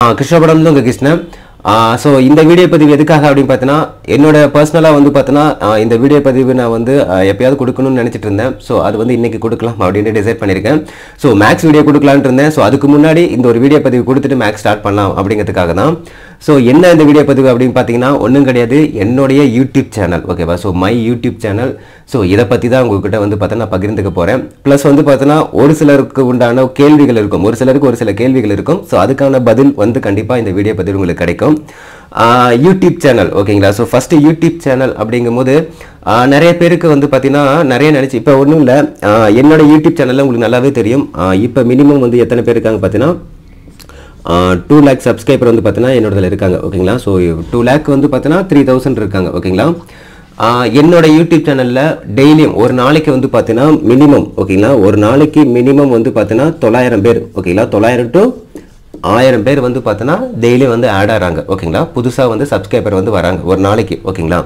கிருஷ்ணபுரம் உங்கள் கிருஷ்ணன் ஸோ இந்த வீடியோ பதிவு எதுக்காக அப்படின்னு பார்த்தீங்கன்னா என்னோட பர்சனலாக வந்து பார்த்தீங்கன்னா ஆஹ் இந்த வீடியோ பதிவு நான் வந்து ஆஹ் எப்பயாவது கொடுக்கணும்னு நினச்சிட்டு இருந்தேன் ஸோ அது வந்து இன்னைக்கு கொடுக்கலாம் அப்படின்ட்டு டிசைட் பண்ணியிருக்கேன் ஸோ மேக்ஸ் வீடியோ கொடுக்கலான்ட்டு இருந்தேன் ஸோ அதுக்கு முன்னாடி இந்த ஒரு வீடியோ பதிவு கொடுத்துட்டு மேக்ஸ் ஸ்டார்ட் பண்ணலாம் அப்படிங்கிறதுக்காக தான் ஸோ என்ன இந்த வீடியோ பதிவு அப்படின்னு பார்த்தீங்கன்னா ஒன்றும் கிடையாது என்னுடைய யூடியூப் சேனல் ஓகேவா so my YouTube channel so இதை பற்றி தான் உங்ககிட்ட வந்து பார்த்தா நான் பகிர்ந்துக்க போகிறேன் ப்ளஸ் வந்து பார்த்தீங்கன்னா ஒரு சிலருக்கு உண்டான கேள்விகள் இருக்கும் ஒரு சிலருக்கு ஒரு சில கேள்விகள் இருக்கும் ஸோ அதுக்கான பதில் வந்து கண்டிப்பாக இந்த வீடியோ பதிவு உங்களுக்கு கிடைக்கும் ஆஹ் யூடியூப் சேனல் ஓகேங்களா ஸோ ஃபஸ்ட்டு யூடியூப் சேனல் அப்படிங்கும்போது ஆஹ் நிறைய பேருக்கு வந்து பார்த்தீங்கன்னா நிறைய நினச்சி இப்போ ஒன்றும் இல்லை என்னோட யூடியூப் சேனலில் உங்களுக்கு நல்லாவே தெரியும் இப்போ மினிமம் வந்து எத்தனை பேர் இருக்காங்க பார்த்தீங்கன்னா டூ லேக் சப்ஸ்கிரைபர் வந்து பார்த்தீங்கன்னா என்னோடதுல இருக்காங்க ஓகேங்களா ஸோ டூ லேக் வந்து பார்த்தீங்கன்னா த்ரீ தௌசண்ட் இருக்காங்க ஓகேங்களா ஆஹ் என்னோட யூடியூப் சேனலில் டெய்லியும் ஒரு நாளைக்கு வந்து பார்த்தீங்கன்னா மினிமம் ஓகேங்களா ஒரு நாளைக்கு மினிமம் வந்து பார்த்தீங்கன்னா தொள்ளாயிரம் பேர் ஓகேங்களா தொள்ளாயிரம் டு ஆயிரம் பேர் வந்து பார்த்தீங்கன்னா டெய்லி வந்து ஆட் ஆகிறாங்க ஓகேங்களா புதுசாக வந்து சப்ஸ்கிரைபர் வந்து வராங்க ஒரு நாளைக்கு ஓகேங்களா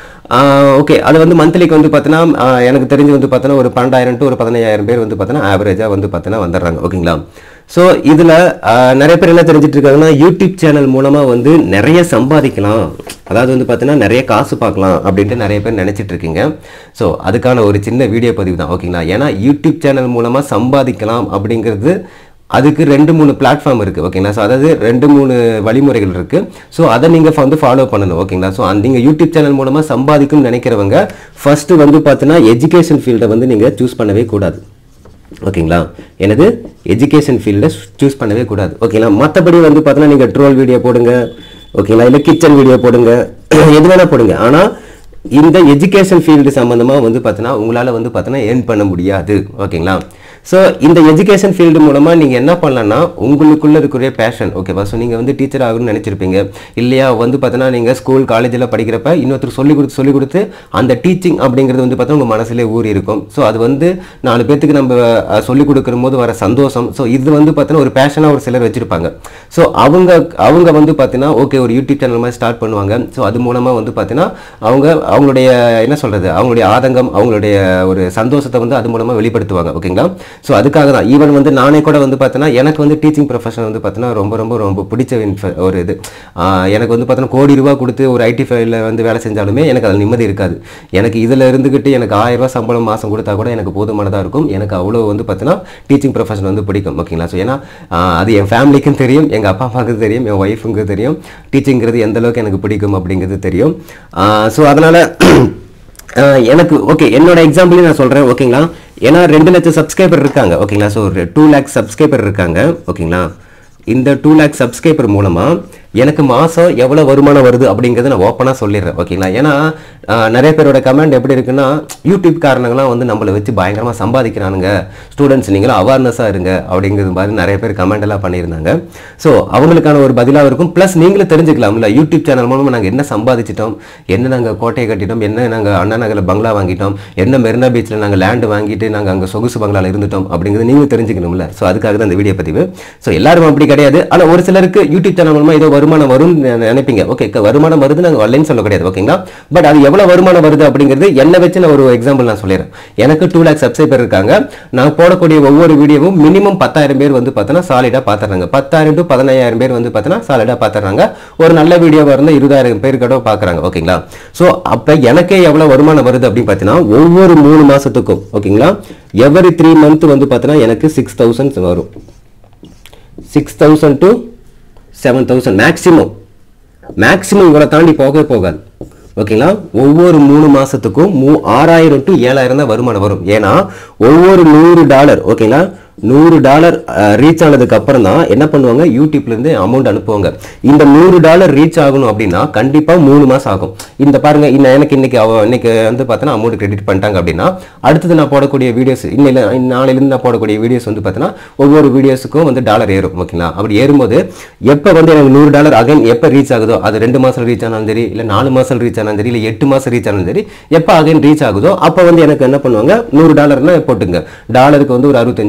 ஓகே அது வந்து மந்த்லிக்கு வந்து பார்த்தீங்கன்னா எனக்கு தெரிஞ்சு வந்து பார்த்தீங்கன்னா ஒரு பன்னெண்டாயிரம் டு ஒரு பதினையாயிரம் பேர் வந்து பார்த்தீங்கன்னா ஆவரேஜாக வந்து பார்த்தீங்கன்னா வந்துடுறாங்க ஓகேங்களா ஸோ இதில் நிறைய பேர் என்ன தெரிஞ்சிட்டு இருக்காங்கன்னா யூடியூப் சேனல் மூலமாக வந்து நிறைய சம்பாதிக்கலாம் அதாவது வந்து பார்த்தீங்கன்னா நிறைய காசு பார்க்கலாம் அப்படின்ட்டு நிறைய பேர் நினைச்சிட்டு இருக்கீங்க ஸோ அதுக்கான ஒரு சின்ன வீடியோ பதிவு தான் ஓகேங்களா ஏன்னா யூடியூப் சேனல் மூலமாக சம்பாதிக்கலாம் அப்படிங்கிறது அதுக்கு ரெண்டு மூணு பிளாட்ஃபார்ம் இருக்குது ஓகேங்களா ஸோ அதாவது ரெண்டு மூணு வழிமுறைகள் இருக்குது ஸோ அதை நீங்கள் வந்து ஃபாலோ பண்ணணும் ஓகேங்களா ஸோ அந்த நீங்கள் யூடியூப் சேனல் மூலமாக சம்பாதிக்கும்னு நினைக்கிறவங்க ஃபஸ்ட்டு வந்து பார்த்தீங்கன்னா எஜுகேஷன் ஃபீல்டை வந்து நீங்கள் சூஸ் பண்ணவே கூடாது ஓகேங்களா எனது எஜுகேஷன் ஃபீல்டை சூஸ் பண்ணவே கூடாது ஓகேங்களா மற்றபடி வந்து பார்த்தீங்கன்னா நீங்கள் ட்ரோல் வீடியோ போடுங்க ஓகேங்களா இல்லை கிச்சன் வீடியோ போடுங்க எது வேணால் போடுங்க ஆனால் இந்த எஜுகேஷன் ஃபீல்டு சம்மந்தமாக வந்து பார்த்தீங்கன்னா உங்களால் வந்து பார்த்தீங்கன்னா ஏர்ன் பண்ண முடியாது ஓகேங்களா ஸோ இந்த எஜுகேஷன் ஃபீல்டு மூலமாக நீங்கள் என்ன பண்ணலாம்னா உங்களுக்குள்ளே இருக்கிற பேஷன் ஓகேவா ஸோ நீங்கள் வந்து டீச்சர் ஆகணும்னு நினச்சிருப்பீங்க இல்லையா வந்து பார்த்தீங்கன்னா நீங்கள் ஸ்கூல் காலேஜில் படிக்கிறப்ப இன்னொருத்தர் சொல்லி கொடுத்து சொல்லி கொடுத்து அந்த டீச்சிங் அப்படிங்கிறது வந்து பார்த்தா உங்கள் மனசுலேயே ஊறி இருக்கும் ஸோ அது வந்து நாலு பேர்த்துக்கு நம்ம அஹ், சொல்லிக் கொடுக்குற போது வர சந்தோஷம் ஸோ இது வந்து பார்த்தீங்கன்னா ஒரு பேஷனாக ஒரு சிலர் வச்சுருப்பாங்க ஸோ அவங்க அவங்க வந்து பார்த்தீங்கன்னா ஓகே ஒரு யூடியூப் சேனல் மாதிரி ஸ்டார்ட் பண்ணுவாங்க ஸோ அது மூலமாக வந்து பார்த்தீங்கன்னா அவங்க அவங்களுடைய என்ன சொல்கிறது அவங்களுடைய ஆதங்கம் அவங்களுடைய ஒரு சந்தோஷத்தை வந்து அது மூலமாக வெளிப்படுத்துவாங்க ஓகேங்களா ஸோ அதுக்காக தான் ஈவன் வந்து நானே கூட வந்து பார்த்தீங்கன்னா எனக்கு வந்து டீச்சிங் ப்ரொஃபஷன் வந்து பார்த்தீங்கன்னா ரொம்ப ரொம்ப ரொம்ப பிடிச்ச inf- ஒரு இது ஆஹ் எனக்கு வந்து பார்த்தீங்கன்னா கோடி ரூபா கொடுத்து ஒரு ஐடி ஃபைலில் வந்து வேலை செஞ்சாலுமே எனக்கு அதில் நிம்மதி இருக்காது எனக்கு இதில் இருந்துக்கிட்டு எனக்கு ஆயிரம் ரூபாய் சம்பளம் மாதம் கொடுத்தா கூட எனக்கு போதுமானதாக இருக்கும் எனக்கு அவ்வளோ வந்து பார்த்தீங்கன்னா டீச்சிங் ப்ரொஃபஷன் வந்து பிடிக்கும் ஓகேங்களா ஸோ ஏன்னா ஆஹ் அது என் ஃபேமிலிக்கும் தெரியும் எங்கள் அப்பா அம்மாவுக்கு தெரியும் என் ஒய்ஃபுக்கு தெரியும் டீச்சிங்கிறது எந்த அளவுக்கு எனக்கு பிடிக்கும் அப்படிங்கிறது தெரியும் ஸோ அதனால் ஆஹ் எனக்கு ஓகே என்னோட எக்ஸாம்பிளே நான் சொல்கிறேன் ஓகேங்களா ஏன்னா ரெண்டு லட்சம் சப்ஸ்கிரைபர் இருக்காங்க ஓகேங்களா ஸோ டூ லேக் சப்ஸ்கிரைபர் இருக்காங்க ஓகேங்களா இந்த டூ லேக் சப்ஸ்கிரைபர் மூலமாக எனக்கு மாதம் எவ்வளோ வருமானம் வருது அப்படிங்கிறத நான் ஓப்பனாக சொல்லிடுறேன் ஓகேங்களா ஏன்னா ஆஹ், நிறைய பேரோட கமெண்ட் எப்படி இருக்குன்னா யூடியூப் காரணங்களாம் வந்து நம்மளை வச்சு பயங்கரமாக சம்பாதிக்கிறானுங்க ஸ்டூடெண்ட்ஸ் நீங்களும் அவேர்னஸாக இருங்க அப்படிங்கிறது மாதிரி நிறைய பேர் கமெண்ட் எல்லாம் பண்ணியிருந்தாங்க ஸோ அவங்களுக்கான ஒரு பதிலாக இருக்கும் ப்ளஸ் நீங்களும் தெரிஞ்சுக்கலாம்ல யூடியூப் சேனல் மூலமாக நாங்கள் என்ன சம்பாதிச்சிட்டோம் என்ன நாங்கள் கோட்டையை கட்டிட்டோம் என்ன நாங்கள் அண்ணா நகரில் பங்களா வாங்கிட்டோம் என்ன மெரினா பீச்சில் நாங்கள் லேண்டு வாங்கிட்டு நாங்கள் அங்கே சொகுசு பங்களாவில் இருந்துட்டோம் அப்படிங்கிறது நீங்களும் தெரிஞ்சுக்கணும்ல ஸோ அதுக்காக தான் இந்த வீடியோ பதிவு ஸோ எல்லாரும் அப்படி கிடையாது ஆனால் ஒரு சிலருக்கு யூடியூப் சேனல் மூலமாக ஏதோ வருமானம் வரும்னு நினை- நினைப்பீங்க ஓகே வருமானம் வருது நாங்கள் வரலன்னு சொல்ல கிடையாது ஓகேங்களா பட் அது எவ்வளோ வருமானம் வருது அப்படிங்கிறது என்னை வச்சு நான் ஒரு எக்ஸாம்பிள் நான் சொல்லிடுறேன் எனக்கு டூ லேக் சப்ஸ்கிரைபர் இருக்காங்க நான் போடக்கூடிய ஒவ்வொரு வீடியோவும் மினிமம் பத்தாயிரம் பேர் வந்து பார்த்தோன்னா சாலிடாக பார்த்துறாங்க பத்தாயிரம் டு பதினாயிரம் பேர் வந்து பார்த்தோன்னா சாலிடாக பார்த்துறாங்க ஒரு நல்ல வீடியோவாக இருந்தால் இருபதாயிரம் பேர் கூட பார்க்குறாங்க ஓகேங்களா ஸோ அப்போ எனக்கே எவ்வளோ வருமானம் வருது அப்படின்னு பார்த்தீங்கன்னா ஒவ்வொரு மூணு மாதத்துக்கும் ஓகேங்களா எவரி த்ரீ மந்த் வந்து பார்த்தீங்கன்னா எனக்கு சிக்ஸ் தௌசண்ட் வரும் six thousand to seven thousand maximum maximum இவ்வளோ தாண்டி போகவே போகாது ஓகேங்களா ஒவ்வொரு மூணு மாசத்துக்கும் மூ ஆறாயிரம் டு ஏழாயிரம் தான் வருமானம் வரும் ஏன்னா ஒவ்வொரு நூறு டாலர் ஓகேங்களா நூறு டாலர் ரீச் ஆனதுக்கு அப்புறம் தான் என்ன பண்ணுவாங்க யூடியூப்ல இருந்து அமௌண்ட் அனுப்புவாங்க இந்த நூறு டாலர் ரீச் ஆகணும் அப்படின்னா கண்டிப்பா மூணு மாசம் ஆகும் இந்த பாருங்க இந்த எனக்கு இன்னைக்கு அவ இன்னைக்கு வந்து பார்த்தோன்னா அமௌண்ட் கிரெடிட் பண்ணிட்டாங்க அப்படின்னா அடுத்தது நான் போடக்கூடிய வீடியோஸ் இன்னையில நாளையிலேருந்து நான் போடக்கூடிய வீடியோஸ் வந்து பார்த்தோன்னா ஒவ்வொரு வீடியோஸுக்கும் வந்து டாலர் ஏறும் ஓகேங்களா அப்படி ஏறும்போது எப்போ வந்து எனக்கு நூறு டாலர் அகைன் எப்போ ரீச் ஆகுதோ அது ரெண்டு மாசம் ரீச் ஆனாலும் சரி இல்லை நாலு மாசம் ரீச் ஆனாலும் சரி இல்லை எட்டு மாசம் ரீச் ஆனாலும் சரி எப்போ அகைன் ரீச் ஆகுதோ அப்போ வந்து எனக்கு என்ன பண்ணுவாங்க நூறு டாலர்னா போட்டுங்க டாலருக்கு வந்து ஒரு அறுபத்தஞ்சு ரூபா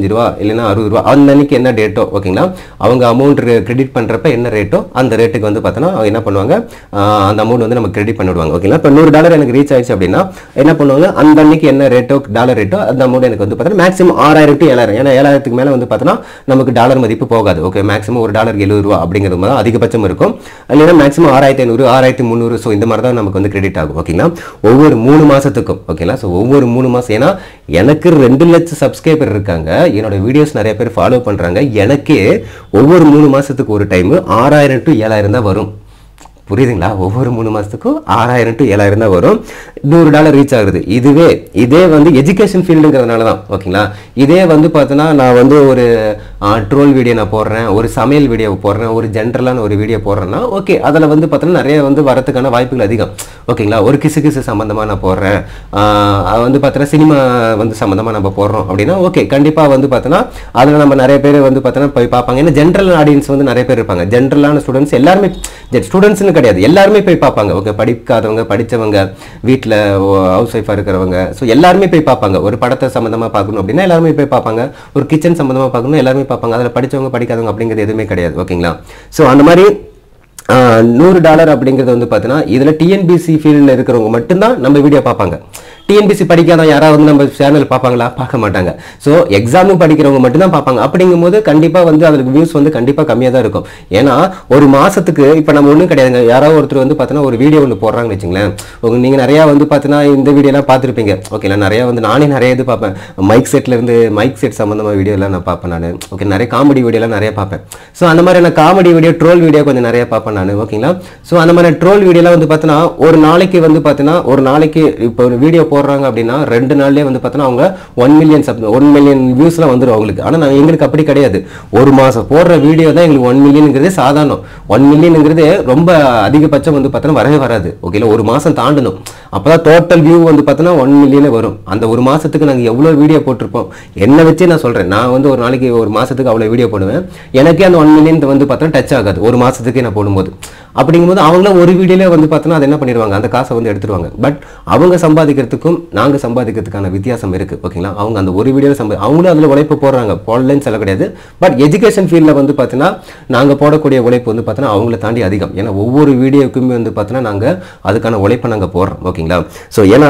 இல்லைன்னா அறுபது ரூபா அந்த அன்னைக்கு என்ன டேட்டோ ஓகேங்களா அவங்க அமௌண்ட் கிரெடிட் பண்ணுறப்ப என்ன ரேட்டோ அந்த ரேட்டுக்கு வந்து பார்த்தோன்னா அவங்க என்ன பண்ணுவாங்க ஆஹ் அந்த அமௌண்ட் வந்து நம்ம கிரெடிட் பண்ணிவிடுவாங்க ஓகேங்களா இப்போ நூறு டாலர் எனக்கு ரீச் ஆயிடுச்சு அப்படின்னா என்ன பண்ணுவாங்க அந்த அன்னைக்கு என்ன ரேட்டோ டாலர் ரேட்டோ அந்த அமௌண்ட் எனக்கு வந்து பார்த்தீங்கன்னா மேக்ஸிமம் ஆறாயிரம் டு ஏழாயிரம் ஏன்னா ஏழாயிரத்துக்கு மேலே வந்து பார்த்தோன்னா நமக்கு டாலர் மதிப்பு போகாது ஓகே மேக்ஸிமம் ஒரு டாலருக்கு எழுபது ரூபா அப்படிங்கிறது மாதிரி தான் அதிகபட்சம் இருக்கும் இல்லைன்னா மேக்ஸிமம் ஆறாயிரத்தி ஐநூறு ஆறாயிரத்தி முந்நூறு ஸோ இந்த மாதிரி தான் நமக்கு வந்து கிரெடிட் ஆகும் ஓகேங்களா ஒவ்வொரு மூணு மாசத்துக்கும் ஓகேங்களா ஸோ ஒவ்வொரு மூணு மாசம் ஏன்னா எனக்கு ரெண்டு லட்சம் சப்ஸ்கிரைபர் இருக்காங்க என்னோட வீடியோஸ் நிறைய பேர் ஃபாலோ பண்றாங்க எனக்கே ஒவ்வொரு மூணு மாசத்துக்கு ஒரு டைம் ஆறாயிரம் டு ஏழாயிரம் தான் வரும் புரியுதுங்களா ஒவ்வொரு மூணு மாதத்துக்கும் ஆறாயிரம் டு ஏழாயிரம் தான் வரும் நூறு டாலர் ரீச் ஆகுது இதுவே இதே வந்து எஜுகேஷன் ஃபீல்டுங்கிறதுனால தான் ஓகேங்களா இதே வந்து பார்த்தோன்னா நான் வந்து ஒரு ட்ரோல் வீடியோ நான் போடுறேன் ஒரு சமையல் வீடியோ போடுறேன் ஒரு ஜென்ரலான ஒரு வீடியோ போடுறேன்னா ஓகே அதில் வந்து பார்த்தோன்னா நிறைய வந்து வரதுக்கான வாய்ப்புகள் அதிகம் ஓகேங்களா ஒரு கிசு கிசு சம்மந்தமாக நான் போடுறேன் ஆஹ் அது வந்து பார்த்தோன்னா சினிமா வந்து சம்மந்தமாக நம்ம போடுறோம் அப்படின்னா ஓகே கண்டிப்பாக வந்து பார்த்தோன்னா அதில் நம்ம நிறைய பேர் வந்து பார்த்தோன்னா போய் பார்ப்பாங்க ஏன்னா ஜென்ரல் ஆடியன்ஸ் வந்து நிறைய பேர் இருப்பாங்க ஜென்ரலான ஸ்டூடெண்ட்ஸ் எல்லாருமே ஸ்டூடெண்ட்ஸ்னு கிடையாது எல்லாருமே போய் பார்ப்பாங்க ஓகே படிக்காதவங்க படிச்சவங்க வீட்டில் ஹவுஸ் ஒய்ஃபாக இருக்கிறவங்க ஸோ எல்லாருமே போய் பார்ப்பாங்க ஒரு படத்தை சம்மந்தமாக பார்க்கணும் அப்படின்னா எல்லாருமே போய் பார்ப்பாங்க ஒரு கிச்சன் சம்மந்தமாக பார்க்கணும் எல்லாருமே பார்ப்பாங்க அதில் படிச்சவங்க படிக்காதவங்க அப்படிங்கிறது எதுவுமே கிடையாது ஓகேங்களா ஸோ அந்த மாதிரி ஆஹ், நூறு டாலர் அப்படிங்கிறது வந்து பார்த்தீங்கன்னா இதில் டிஎன்பிசி ஃபீல்டில் இருக்கிறவங்க மட்டும்தான் நம்ம வீடியோ பார்ப்பாங்க டிஎன்பிசி படிக்காத யாராவது வந்து நம்ம சேனல் பார்ப்பாங்களா பார்க்க மாட்டாங்க ஸோ எக்ஸாமும் படிக்கிறவங்க மட்டும்தான் பார்ப்பாங்க அப்படிங்கும்போது கண்டிப்பாக வந்து அதுக்கு வியூஸ் வந்து கண்டிப்பாக கம்மியாக தான் இருக்கும் ஏன்னா ஒரு மாசத்துக்கு இப்போ நம்ம ஒன்றும் கிடையாதுங்க யாராவது ஒருத்தர் வந்து பார்த்தீங்கன்னா ஒரு வீடியோ ஒன்று போடுறாங்கன்னு வச்சுங்களேன் உங்க நீங்கள் நிறையா வந்து பார்த்தீங்கன்னா இந்த வீடியோலாம் பார்த்துருப்பீங்க ஓகேங்களா நிறையா வந்து நானே நிறைய இது பார்ப்பேன் மைக் செட்ல இருந்து மைக் செட் சம்மந்தமாக வீடியோலாம் நான் பார்ப்பேன் நான் ஓகே நிறைய காமெடி வீடியோலாம் நிறைய பார்ப்பேன் ஸோ அந்த மாதிரி நான் காமெடி வீடியோ ட்ரோல் வீடியோ கொஞ்சம் நிறைய பார்ப்பேன் நான் ஓகேங்களா ஸோ அந்த மாதிரி ட்ரோல் வீடியோலாம் வந்து பார்த்தீங்கன்னா ஒரு நாளைக்கு வந்து பார்த்தீங்கன்னா ஒரு நாளைக்கு இப்போ ஒரு வீடியோ போடுறாங்க அப்படின்னா ரெண்டு நாள்லேயே வந்து பார்த்தீங்கன்னா அவங்க one million sub one million வியூஸ்லாம் வந்துடும் அவங்களுக்கு ஆனால் நான் எங்களுக்கு அப்படி கிடையாது ஒரு மாதம் போடுற வீடியோ தான் எங்களுக்கு ஒன் மில்லியனுங்கிறதே சாதாரணம் ஒன் மில்லியனுங்கிறது ரொம்ப அதிகபட்சம் வந்து பார்த்தோன்னா வரவே வராது ஓகேல ஒரு மாதம் தாண்டணும் அப்பதான் டோட்டல் வியூ வந்து பார்த்தோன்னா ஒன் மில்லியனே வரும் அந்த ஒரு மாதத்துக்கு நாங்கள் எவ்வளோ வீடியோ போட்டிருப்போம் என்னை வச்சே நான் சொல்கிறேன் நான் வந்து ஒரு நாளைக்கு ஒரு மாதத்துக்கு அவ்வளோ வீடியோ போடுவேன் எனக்கே அந்த ஒன் மில்லியன் வந்து பார்த்தோன்னா டச் ஆகாது ஒரு மாதத்துக்கே நான் போடும்போது அப்படிங்கும்போது அவங்களும் ஒரு வீடியோல வந்து பார்த்தோன்னா அதை என்ன பண்ணிடுவாங்க அந்த காசை வந்து எடுத்துருவாங்க பட் அவங்க சம்பாதிக்கிறதுக்கும் நாங்கள் சம்பாதிக்கிறதுக்கான வித்தியாசம் இருக்கு ஓகேங்களா அவங்க அந்த ஒரு வீடியோவில் சம்பா அவங்களும் அதில் உழைப்பு போடுறாங்க போடலன்னு சொல்ல கிடையாது பட் எஜுகேஷன் ஃபீல்டில் வந்து பார்த்தீங்கன்னா நாங்கள் போடக்கூடிய உழைப்பு வந்து பார்த்தீங்கன்னா அவங்கள தாண்டி அதிகம் ஏன்னா ஒவ்வொரு வீடியோக்குமே வந்து பார்த்தீங்கன்னா நாங்கள் அதுக்கான உழைப்பை நாங்கள் போடுறோம் ஓகேங்களா ஸோ ஏன்னா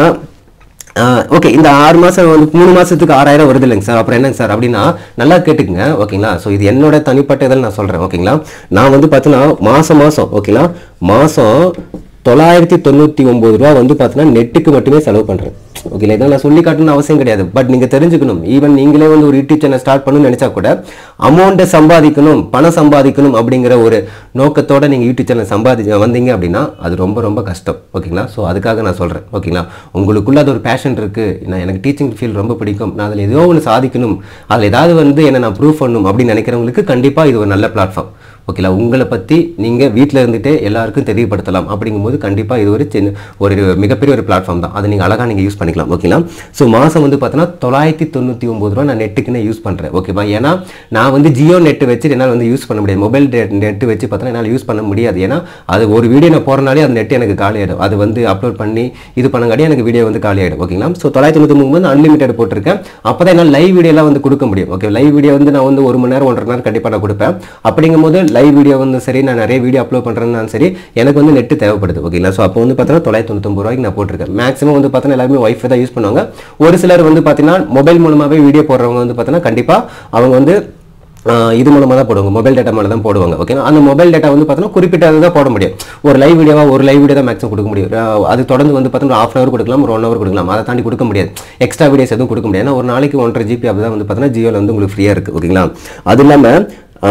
ஓகே இந்த ஆறு மாதம் வந்து மூணு மாதத்துக்கு ஆறாயிரம் வருது இல்லைங்க சார் அப்புறம் என்னங்க சார் அப்படின்னா நல்லா கேட்டுக்குங்க ஓகேங்களா ஸோ இது என்னோட தனிப்பட்ட இதில் நான் சொல்கிறேன் ஓகேங்களா நான் வந்து பார்த்தீங்கன்னா மாதம் மாதம் ஓகேங்களா மாதம் தொள்ளாயிரத்தி தொண்ணூற்றி ஒம்பது ரூபா வந்து பார்த்தீங்கன்னா நெட்டுக்கு மட்டுமே செலவு பண்ணுறேன் ஓகேங்களா இதை நான் சொல்லி காட்டணும்னு அவசியம் கிடையாது பட் நீங்கள் தெரிஞ்சுக்கணும் ஈவன் நீங்களே வந்து ஒரு யூடியூப் சேனல் ஸ்டார்ட் பண்ணணும்னு நினச்சா கூட அமௌண்ட்டை சம்பாதிக்கணும் பணம் சம்பாதிக்கணும் அப்படிங்கிற ஒரு நோக்கத்தோட நீங்கள் யூடியூப் சேனல் சம்பாதி வந்தீங்க அப்படின்னா அது ரொம்ப ரொம்ப கஷ்டம் ஓகேங்களா ஸோ அதுக்காக நான் சொல்கிறேன் ஓகேங்களா உங்களுக்குள்ள அது ஒரு பேஷன் இருக்குது நான் எனக்கு டீச்சிங் ஃபீல்ட் ரொம்ப பிடிக்கும் நான் அதில் ஏதோ ஒன்று சாதிக்கணும் அதில் ஏதாவது வந்து என்ன நான் ப்ரூவ் பண்ணணும் அப்படின்னு நினைக்கிறவங்களுக்கு கண்டிப்பாக இது ஒரு நல்ல பிளாட்ஃபார்ம் ஓகேங்களா உங்களை பற்றி நீங்கள் வீட்டில் இருந்துட்டே எல்லாருக்கும் தெரியப்படுத்தலாம் அப்படிங்கும்போது கண்டிப்பாக இது ஒரு சின்ன ஒரு மிகப்பெரிய ஒரு பிளாட்ஃபார்ம் தான் அதை நீங்கள் அழகாக நீங்கள் யூஸ் பண்ணிக்கலாம் ஓகேங்களா ஸோ மாதம் வந்து பார்த்தோன்னா தொள்ளாயிரத்தி தொண்ணூற்றி ஒம்பது ரூபா நான் நெட்டுக்குன்னு யூஸ் பண்ணுறேன் ஓகேவா ஏன்னா நான் வந்து ஜியோ நெட் வச்சு என்னால் வந்து யூஸ் பண்ண முடியாது மொபைல் நெட் வச்சு பார்த்தோன்னா என்னால் யூஸ் பண்ண முடியாது ஏன்னா அது ஒரு வீடியோ நான் போகிறனாலே அந்த நெட் எனக்கு காலி ஆகிடும் அது வந்து அப்லோட் பண்ணி இது பண்ணங்காட்டி எனக்கு வீடியோ வந்து காலி ஆகிடும் ஓகேங்களா ஸோ தொள்ளாயிரத்தி தொண்ணூற்றி ஒம்பது அன்லிமிட்டட் போட்டிருக்கேன் அப்போ தான் என்னால் லைவ் வீடியோலாம் வந்து கொடுக்க முடியும் ஓகே லைவ் வீடியோ வந்து நான் வந்து ஒரு மணி நேரம் ஒன்றரை மணி நேரம் கண்டிப்பாக நான் கொடுப்பேன் அப்படிங்கும்போது லைவ் வீடியோ வந்து சரி நான் நிறைய வீடியோ அப்லோட் பண்ணுறேன்னாலும் சரி எனக்கு வந்து நெட் தேவைப்படுது ஓகேங்களா ஸோ அப்போ வந்து பார்த்தீங்கன்னா தொள்ளாயிரத்தி தொண்ணூத்தொம்பது ரூபாய்க்கு நான் போட்டிருக்கேன் மேக்ஸிமம் வந்து பார்த்தீங்கன்னா எல்லாருமே ஒய்ஃபை தான் யூஸ் பண்ணுவாங்க ஒரு சிலர் வந்து பார்த்தீங்கன்னா மொபைல் மூலமாகவே வீடியோ போடுறவங்க வந்து பார்த்தீங்கன்னா கண்டிப்பாக அவங்க வந்து ஆஹ் இது மூலமாக தான் போடுவாங்க மொபைல் டேட்டா மேலே தான் போடுவாங்க ஓகேங்களா அந்த மொபைல் டேட்டா வந்து பார்த்தீங்கன்னா குறிப்பிட்ட தான் போட முடியும் ஒரு லைவ் வீடியோவா ஒரு லைவ் வீடியோ தான் மேக்ஸிமம் கொடுக்க முடியும் ஆஹ் அது தொடர்ந்து வந்து பார்த்தீங்கன்னா ஆஃப் ஹவர் கொடுக்கலாம் ஒரு ஒன் ஹவர் கொடுக்கலாம் அதை தாண்டி கொடுக்க முடியாது எக்ஸ்ட்ரா வீடியோஸ் எதுவும் கொடுக்க முடியாது ஏன்னா ஒரு நாளைக்கு ஒன்றரை ஜிபி அப்படி தான் வந்து பார்த்தீங்கன்னா ஜியோவில் வந்து உங்களுக்கு ஃப்ரீயாக இருக்குது ஓகேங்களா அது இல்லாமல்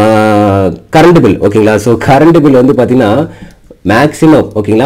கரண்ட் பில் ஓகேங்களா ஸோ கரண்ட் பில் வந்து பார்த்தீங்கன்னா மேக்ஸிமம் ஓகேங்களா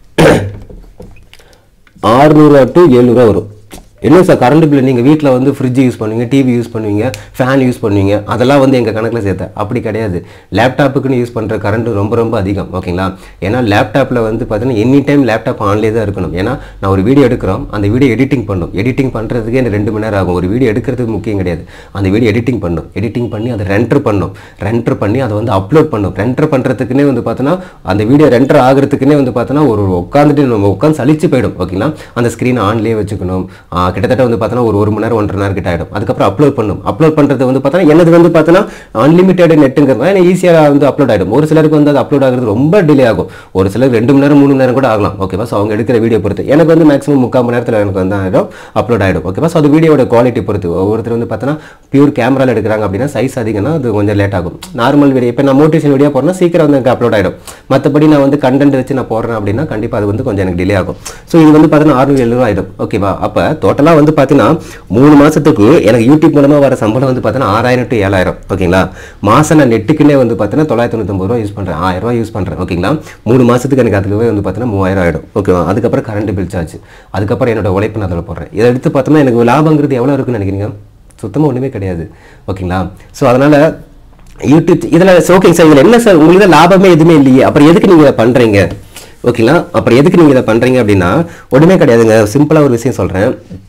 ஆறுநூறுவா டு எழுநூறுவா வரும் என்ன சார் கரண்ட் பில் நீங்கள் வீட்டில் வந்து ஃப்ரிட்ஜ் யூஸ் பண்ணுவீங்க டிவி யூஸ் பண்ணுவீங்க ஃபேன் யூஸ் பண்ணுவீங்க அதெல்லாம் வந்து எங்கள் கணக்கில் சேர்த்தேன் அப்படி கிடையாது லேப்டாப்புக்குன்னு யூஸ் பண்ணுற கரண்ட் ரொம்ப ரொம்ப அதிகம் ஓகேங்களா ஏன்னா லேப்டாப்பில் வந்து பார்த்தீங்கன்னா எனி டைம் லேப்டாப் ஆன்லேயே தான் இருக்கணும் ஏன்னா நான் ஒரு வீடியோ எடுக்கிறோம் அந்த வீடியோ எடிட்டிங் பண்ணும் எடிட்டிங் பண்ணுறதுக்கே எனக்கு ரெண்டு மணி நேரம் ஆகும் ஒரு வீடியோ எடுக்கிறதுக்கு முக்கியம் கிடையாது அந்த வீடியோ எடிட்டிங் பண்ணும் எடிட்டிங் பண்ணி அதை ரெண்டர் பண்ணும் ரெண்டர் பண்ணி அதை வந்து அப்லோட் பண்ணும் ரெண்டர் பண்ணுறதுக்குன்னே வந்து பார்த்தோன்னா அந்த வீடியோ ரெண்டர் ஆகிறதுக்குன்னே வந்து பார்த்தோன்னா ஒரு உட்காந்துட்டு நம்ம உட்காந்து சலிச்சு போயிடும் ஓகேங்களா அந்த ஸ்க்ரீன் ஆன்லேயே வச்சுக்கணும் கிட்டத்தட்ட வந்து பார்த்தோன்னா ஒரு ஒரு மணி நேரம் ஒன்றரை நேரம் கிட்ட ஆகிடும் அதுக்கப்புறம் அப்லோட் பண்ணும் அப்லோட் பண்ணுறது வந்து பார்த்தோன்னா எனது வந்து பார்த்தோன்னா அன்லிமிட்டெட் நெட்டுங்கிறது எனக்கு ஈஸியாக வந்து அப்லோட் ஆகிடும் ஒரு சிலருக்கு வந்து அது அப்லோட் ஆகிறது ரொம்ப டிலே ஆகும் ஒரு சிலருக்கு ரெண்டு மணி நேரம் மூணு மணி நேரம் கூட ஆகலாம் ஓகேவா ஸோ அவங்க எடுக்கிற வீடியோ பொறுத்து எனக்கு வந்து மேக்ஸிமம் முக்கால் மணி நேரத்தில் எனக்கு வந்து ஆகிடும் அப்லோட் ஆகிடும் ஓகேவா ஸோ அது வீடியோட குவாலிட்டி பொறுத்து ஒவ்வொருத்தர் வந்து பார்த்தோன்னா பியூர் கேமராவில் எடுக்கிறாங்க அப்படின்னா சைஸ் அதிகம்னா அது கொஞ்சம் லேட் ஆகும் நார்மல் வீடியோ இப்போ நான் மோட்டிவேஷன் வீடியோ போடுறேன்னா சீக்கிரம் வந்து எனக்கு அப்லோட் ஆகிடும் மற்றபடி நான் வந்து கண்டென்ட் வச்சு நான் போடுறேன் அப்படின்னா கண்டிப்பாக அது வந்து கொஞ்சம் எனக்கு டிலே ஆகும் ஸோ இது வந்து பார்த்தீங்கன்னா ஆறுநூறு எழுநூறு ஆகிடும் ஓகேவா அப்போ டோட்டலாக வந்து பார்த்தீங்கன்னா மூணு மாதத்துக்கு எனக்கு யூடியூப் மூலமாக வர சம்பளம் வந்து பார்த்தீங்கன்னா ஆறாயிரம் டு ஏழாயிரம் ஓகேங்களா மாதம் நான் நெட்டுக்குன்னே வந்து பார்த்தீங்கன்னா தொள்ளாயிரத்தி தொண்ணூத்தொம்பது ரூபா யூஸ் பண்ணுறேன் ஆயிரம் ரூபா யூஸ் பண்ணுறேன் ஓகேங்களா மூணு மாதத்துக்கு எனக்கு அதுக்குவே வந்து பார்த்தீங்கன்னா மூவாயிரம் ஆகிடும் ஓகேவா அதுக்கப்புறம் கரண்ட் பில் சார்ஜ் அதுக்கப்புறம் என்னோட உழைப்பு நான் அதில் போடுறேன் இதை எடுத்து பார்த்தோம்னா எனக்கு லாபங்கிறது எவ்வளோ இருக்குன்னு நினைக்கிறீங்க சுத்தமாக ஒன்றுமே கிடையாது ஓகேங்களா ஸோ அதனால் யூடியூப் இதில் ஓகேங்க சார் இதில் என்ன சார் உங்களுக்கு தான் லாபமே எதுவுமே இல்லையே அப்புறம் எதுக்கு நீங்கள் இதை பண்ணுறீங்க ஓகேங்களா அப்புறம் எதுக்கு நீங்கள் இதை பண்ணுறீங்க அப்படின்னா ஒன்றுமே கிடையாதுங்க சிம்பிளாக ஒரு விஷயம் சொல்கிறேன்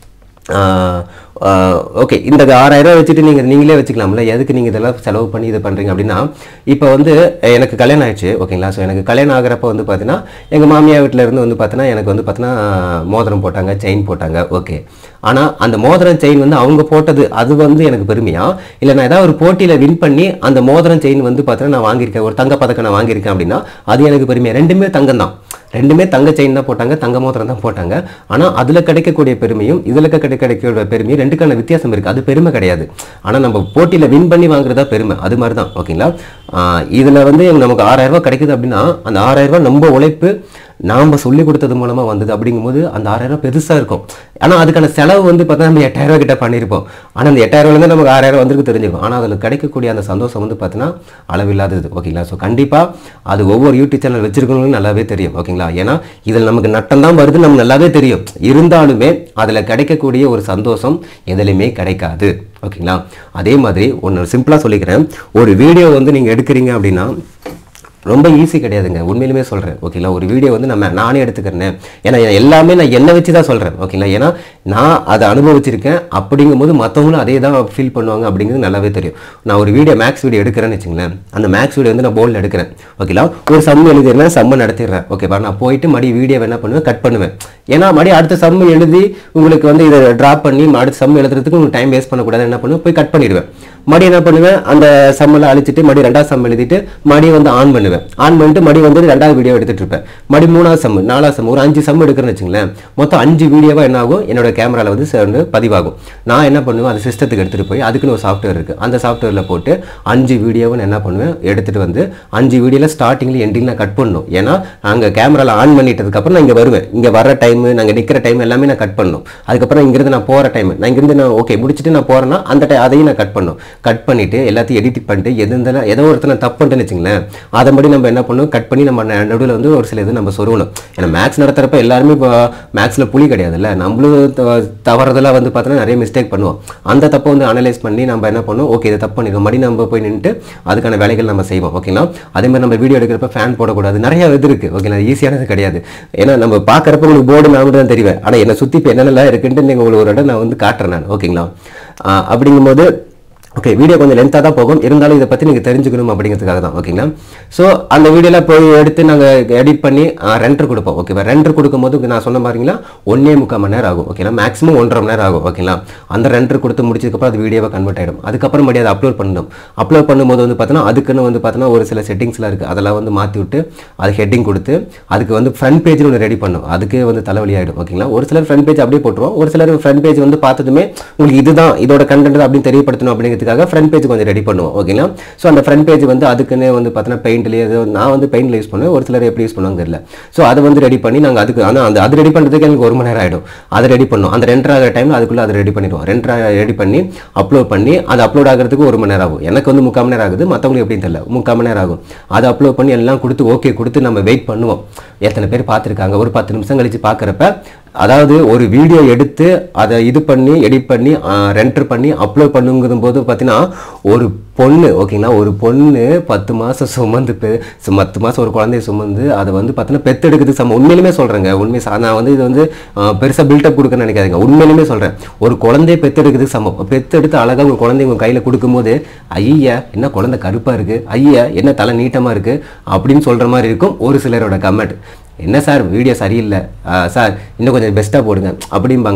ஓகே இந்த ஆறாயிரம் ரூபாய் வச்சுட்டு நீங்கள் நீங்களே வச்சுக்கலாம்ல எதுக்கு நீங்கள் இதெல்லாம் செலவு பண்ணி இது பண்ணுறீங்க அப்படின்னா இப்போ வந்து எனக்கு கல்யாணம் ஆயிடுச்சு ஓகேங்களா ஸோ எனக்கு கல்யாணம் ஆகிறப்ப வந்து பார்த்தீங்கன்னா எங்கள் மாமியார் வீட்டில் இருந்து வந்து பார்த்தீங்கன்னா எனக்கு வந்து பார்த்தீங்கன்னா மோதிரம் போட்டாங்க செயின் போட்டாங்க ஓகே ஆனால் அந்த மோதிரம் செயின் வந்து அவங்க போட்டது அது வந்து எனக்கு பெருமையா இல்லை நான் ஏதாவது ஒரு போட்டியில் வின் பண்ணி அந்த மோதிரம் செயின் வந்து பார்த்தீங்கன்னா நான் வாங்கியிருக்கேன் ஒரு தங்க பதக்கம் நான் வாங்கியிருக்கேன் அப்படின்னா அது எனக்கு பெருமையா ரெண்டுமே தங்கம் தான் ரெண்டுமே தங்க செயின் தான் போட்டாங்க தங்க மோதிரம் தான் போட்டாங்க ஆனால் அதில் கிடைக்கக்கூடிய பெருமையும் இதில் கிடைக்க கிடைக்கக்கூடிய பெருமையும் ரெண்டுக்கான வித்தியாசம் இருக்குது அது பெருமை கிடையாது ஆனால் நம்ம போட்டியில் வின் பண்ணி வாங்குறதா பெருமை அது மாதிரி தான் ஓகேங்களா இதில் வந்து நமக்கு ஆறாயிரம் ரூபாய் கிடைக்குது அப்படின்னா அந்த ஆறாயிரம் ரூபாய் நம்ம உழைப்பு நாம் சொல்லி கொடுத்தது மூலமாக வந்தது அப்படிங்கும்போது அந்த ஆறாயிரம் பெருசாக இருக்கும் ஆனால் அதுக்கான செலவு வந்து பார்த்தா நம்ம எட்டாயிரம் ரூபாய் கிட்ட பண்ணியிருப்போம் ஆனால் அந்த எட்டாயிரம்லேருந்து நமக்கு ஆறாயிரம் வந்திருக்கு தெரிஞ்சிருக்கும் ஆனால் அதில் கிடைக்கக்கூடிய அந்த சந்தோஷம் வந்து பார்த்தீங்கன்னா அளவில்லாதது ஓகேங்களா ஸோ கண்டிப்பாக அது ஒவ்வொரு யூடியூப் சேனல் வச்சிருக்கவங்களும் நல்லாவே தெரியும் ஓகேங்களா ஏன்னா இதில் நமக்கு நட்டம் தான் வருது நமக்கு நல்லாவே தெரியும் இருந்தாலுமே அதில் கிடைக்கக்கூடிய ஒரு சந்தோஷம் எதுலையுமே கிடைக்காது ஓகேங்களா அதே மாதிரி ஒன்று சிம்பிளாக சொல்லிக்கிறேன் ஒரு வீடியோ வந்து நீங்கள் எடுக்கிறீங்க அப்படின்னா ரொம்ப ஈஸி கிடையாதுங்க உண்மையிலுமே சொல்கிறேன் ஓகேங்களா ஒரு வீடியோ வந்து நம்ம நானே எடுத்துக்கிறேன் ஏன்னா எல்லாமே நான் என்னை வச்சு தான் சொல்கிறேன் ஓகேங்களா ஏன்னா நான் அதை அனுபவிச்சிருக்கேன் அப்படிங்கும்போது மற்றவங்களும் அதே தான் ஃபீல் பண்ணுவாங்க அப்படிங்கிறது நல்லாவே தெரியும் நான் ஒரு வீடியோ மேக்ஸ் வீடியோ எடுக்கிறேன்னு வச்சுங்களேன் அந்த மேக்ஸ் வீடியோ வந்து நான் போர்டில் எடுக்கிறேன் ஓகேங்களா ஒரு சம் எழுதிடுறேன் சம்ம நடத்திடுறேன் ஓகேப்பா நான் போயிட்டு மறுபடி வீடியோ என்ன பண்ணுவேன் கட் பண்ணுவேன் ஏன்னா மறுபடியும் அடுத்த சம் எழுதி உங்களுக்கு வந்து இதை ட்ராப் பண்ணி அடுத்த சம் எழுதுறதுக்கு உங்களுக்கு டைம் வேஸ்ட் பண்ணக்கூடாது என்ன பண்ணுவேன் போய் கட் பண்ணிடுவேன் மறுபடியும் என்ன பண்ணுவேன் அந்த சம்மெல்லாம் அழிச்சிட்டு மறுபடியும் ரெண்டாவது சம் எழுதிட்டு மறுபடியும் வந்து ஆன் பண்ணுவேன் ஆன் பண்ணிட்டு மறுபடியும் வந்து ரெண்டாவது வீடியோ எடுத்துட்டு இருப்பேன் மறுபடியும் மூணாவது சம் நாலாவது சம் ஒரு அஞ்சு சம் எடுக்கிறேன்னு வச்சுங்களேன் மொத்தம் அஞ்சு வீடியோவா என்ன ஆகும் என்னோட கேமரால வந்து சேர்ந்து பதிவாகும் நான் என்ன பண்ணுவேன் அந்த சிஸ்டத்துக்கு எடுத்துட்டு போய் அதுக்குன்னு ஒரு சாஃப்ட்வேர் இருக்கு அந்த சாஃப்ட்வேர்ல போட்டு அஞ்சு வீடியோவை நான் என்ன பண்ணுவேன் எடுத்துட்டு வந்து அஞ்சு வீடியோல ஸ்டார்டிங்ல எண்டிங் நான் கட் பண்ணணும் ஏன்னா நாங்கள் கேமரால ஆன் பண்ணிட்டதுக்கு அப்புறம் நான் இங்க வருவேன் இங்க வர டைம் நாங்க நிக்கிற டைம் எல்லாமே நான் கட் பண்ணணும் அதுக்கப்புறம் இங்கிருந்து நான் போற டைம் நான் இங்கிருந்து நான் ஓகே முடிச்சுட்டு நான் போறேன்னா அந்த time அதையும் நான் கட் பண்ணணும் கட் பண்ணிட்டு எல்லாத்தையும் எடிட் பண்ணிட்டு எது இருந்தாலும் ஏதோ ஒருத்தர் நான் தப்பு பண்ணிட்டேன்னு வச்சுங்களேன் அதை மட்டும் நம்ம என்ன பண்ணணும் கட் பண்ணி நம்ம நடுவில் வந்து ஒரு சில இது நம்ம சொருகணும் ஏன்னா மேக்ஸ் நடத்துறப்ப எல்லாருமே இப்போ மேக்ஸில் புளி கிடையாதுல்ல நம்மளும் த- தவறுதெல்லாம் வந்து பார்த்தோன்னா நிறைய மிஸ்டேக் பண்ணுவோம் அந்த தப்பை வந்து அனலைஸ் பண்ணி நம்ம என்ன பண்ணுவோம் ஓகே இதை தப்பு பண்ணிருக்கோம் மறுபடியும் நம்ம போய் நின்றுட்டு அதுக்கான வேலைகள் நம்ம செய்வோம் ஓகேங்களா அதே மாதிரி நம்ம வீடியோ எடுக்கிறப்ப ஃபேன் போடக்கூடாது நிறைய இது இருக்கு ஓகேங்களா ஈஸியானது கிடையாது ஏன்னா நம்ம பார்க்குறப்ப உங்களுக்கு போர்டு நான் தான் தெரிவேன் ஆனால் என்னை சுற்றி இப்போ என்னென்னலாம் இருக்குன்ட்டு நீங்கள் உங்களுக்கு ஒரு இடம் நான் வந்து காட்டுறேன் நான் ஓகேங்களா ஆஹ் அப்படிங்கும்போது ஓகே வீடியோ கொஞ்சம் லென்த்தாக தான் போகும் இருந்தாலும் இதை பற்றி நீங்கள் தெரிஞ்சுக்கணும் அப்படிங்கிறதுக்காக தான் ஓகேங்களா ஸோ அந்த வீடியோவில் போய் எடுத்து நாங்கள் எடிட் பண்ணி ரெண்டர் கொடுப்போம் ஓகேவா ரெண்டர் கொடுக்கும்போது நான் சொன்ன மாதிரிங்களா ஒன்றே முக்கால் மணி நேரம் ஆகும் ஓகேங்களா மேக்ஸிமம் ஒன்றரை மணி நேரம் ஆகும் ஓகேங்களா அந்த ரெண்டர் கொடுத்து முடிச்சதுக்கப்புறம் அது வீடியோவை கன்வெர்ட் ஆகிடும் அதுக்கப்புறம் மறுபடியும் அதை அப்லோட் பண்ணணும் அப்லோட் பண்ணும்போது வந்து பார்த்தீங்கன்னா அதுக்குன்னு வந்து பார்த்தீங்கன்னா ஒரு சில செட்டிங்ஸ்லாம் இருக்குது அதெல்லாம் வந்து மாற்றி விட்டு அது ஹெட்டிங் கொடுத்து அதுக்கு வந்து ஃப்ரண்ட் பேஜ்னு ஒன்று ரெடி பண்ணும் அதுக்கே வந்து தலைவலி ஆகிடும் ஓகேங்களா ஒரு சிலர் ஃப்ரண்ட் பேஜ் அப்படியே போட்டுருவோம் ஒரு சிலர் ஃப்ரண்ட் பேஜ் வந்து பார்த்ததுமே உங்களுக்கு இதுதான் இதோட கண்டென்ட் அப்படின்னு தெரியப்படுத்தணும் அப்படிங்கிறதுக்காக ஃப்ரண்ட் பேஜ் கொஞ்சம் ரெடி பண்ணுவோம் ஓகேங்களா ஸோ அந்த ஃப்ரண்ட் பேஜ் வந்து அதுக்குன்னு வந்து பார்த்தீங்கன்னா பெயிண்ட்லேயே ஏதோ நான் வந்து பெயிண்ட்ல யூஸ் பண்ணுவேன் ஒரு சிலர் எப்படி யூஸ் பண்ணுவாங்க தெரியல ஸோ அதை வந்து ரெடி பண்ணி நாங்கள் அதுக்கு ஆனால் அந்த அது ரெடி பண்ணுறதுக்கு எனக்கு ஒரு மணி நேரம் ஆகிடும் அதை ரெடி பண்ணும் அந்த ரெண்டரை ஆகிற டைமில் அதுக்குள்ளே அதை ரெடி பண்ணிடுவோம் ரெண்டரை ரெடி பண்ணி அப்லோட் பண்ணி அது அப்லோட் ஆகிறதுக்கு ஒரு மணி நேரம் ஆகும் எனக்கு வந்து முக்கால் மணி நேரம் ஆகுது மற்றவங்களுக்கு எப்படின்னு தெரியல முக்கால் மணி நேரம் ஆகும் அதை அப்லோட் பண்ணி எல்லாம் கொடுத்து ஓகே கொடுத்து நம்ம வெயிட் பண்ணுவோம் எத்தனை பேர் பார்த்துருக்காங்க ஒரு பத்து நிமிஷம் கழிச்சு பார்க்குறப்ப அதாவது ஒரு வீடியோ எடுத்து அதை இது பண்ணி எடிட் பண்ணி ரெண்டர் பண்ணி அப்லோட் பண்ணுங்கும் போது பார்த்தீங்கன்னா ஒரு பொண்ணு ஓகேங்களா ஒரு பொண்ணு பத்து மாதம் சுமந்து பெ சு- பத்து மாதம் ஒரு குழந்தைய சுமந்து அதை வந்து பார்த்தீங்கன்னா பெத்தெடுக்கிறதுக்கு சம உண்மையிலுமே சொல்கிறேங்க உண்மை சா- நான் வந்து இது வந்து பெருசாக பில்டப் கொடுக்க நினைக்காதீங்க உண்மையிலுமே சொல்கிறேன் ஒரு குழந்தைய பெத்தெடுக்கிறதுக்கு சமம் பெத்தெடுத்து அழகாக உங்கள் குழந்தை உங்கள் கையில் கொடுக்கும்போது ஐயா என்ன குழந்தை கருப்பாக இருக்குது ஐயா என்ன தலை நீட்டமாக இருக்குது அப்படின்னு சொல்கிற மாதிரி இருக்கும் ஒரு சிலரோட கமெண்ட் என்ன சார் வீடியோ சரியில்லை ஆ, சார் இன்னும் கொஞ்சம் பெஸ்ட்டாக போடுங்க அப்படிம்பாங்க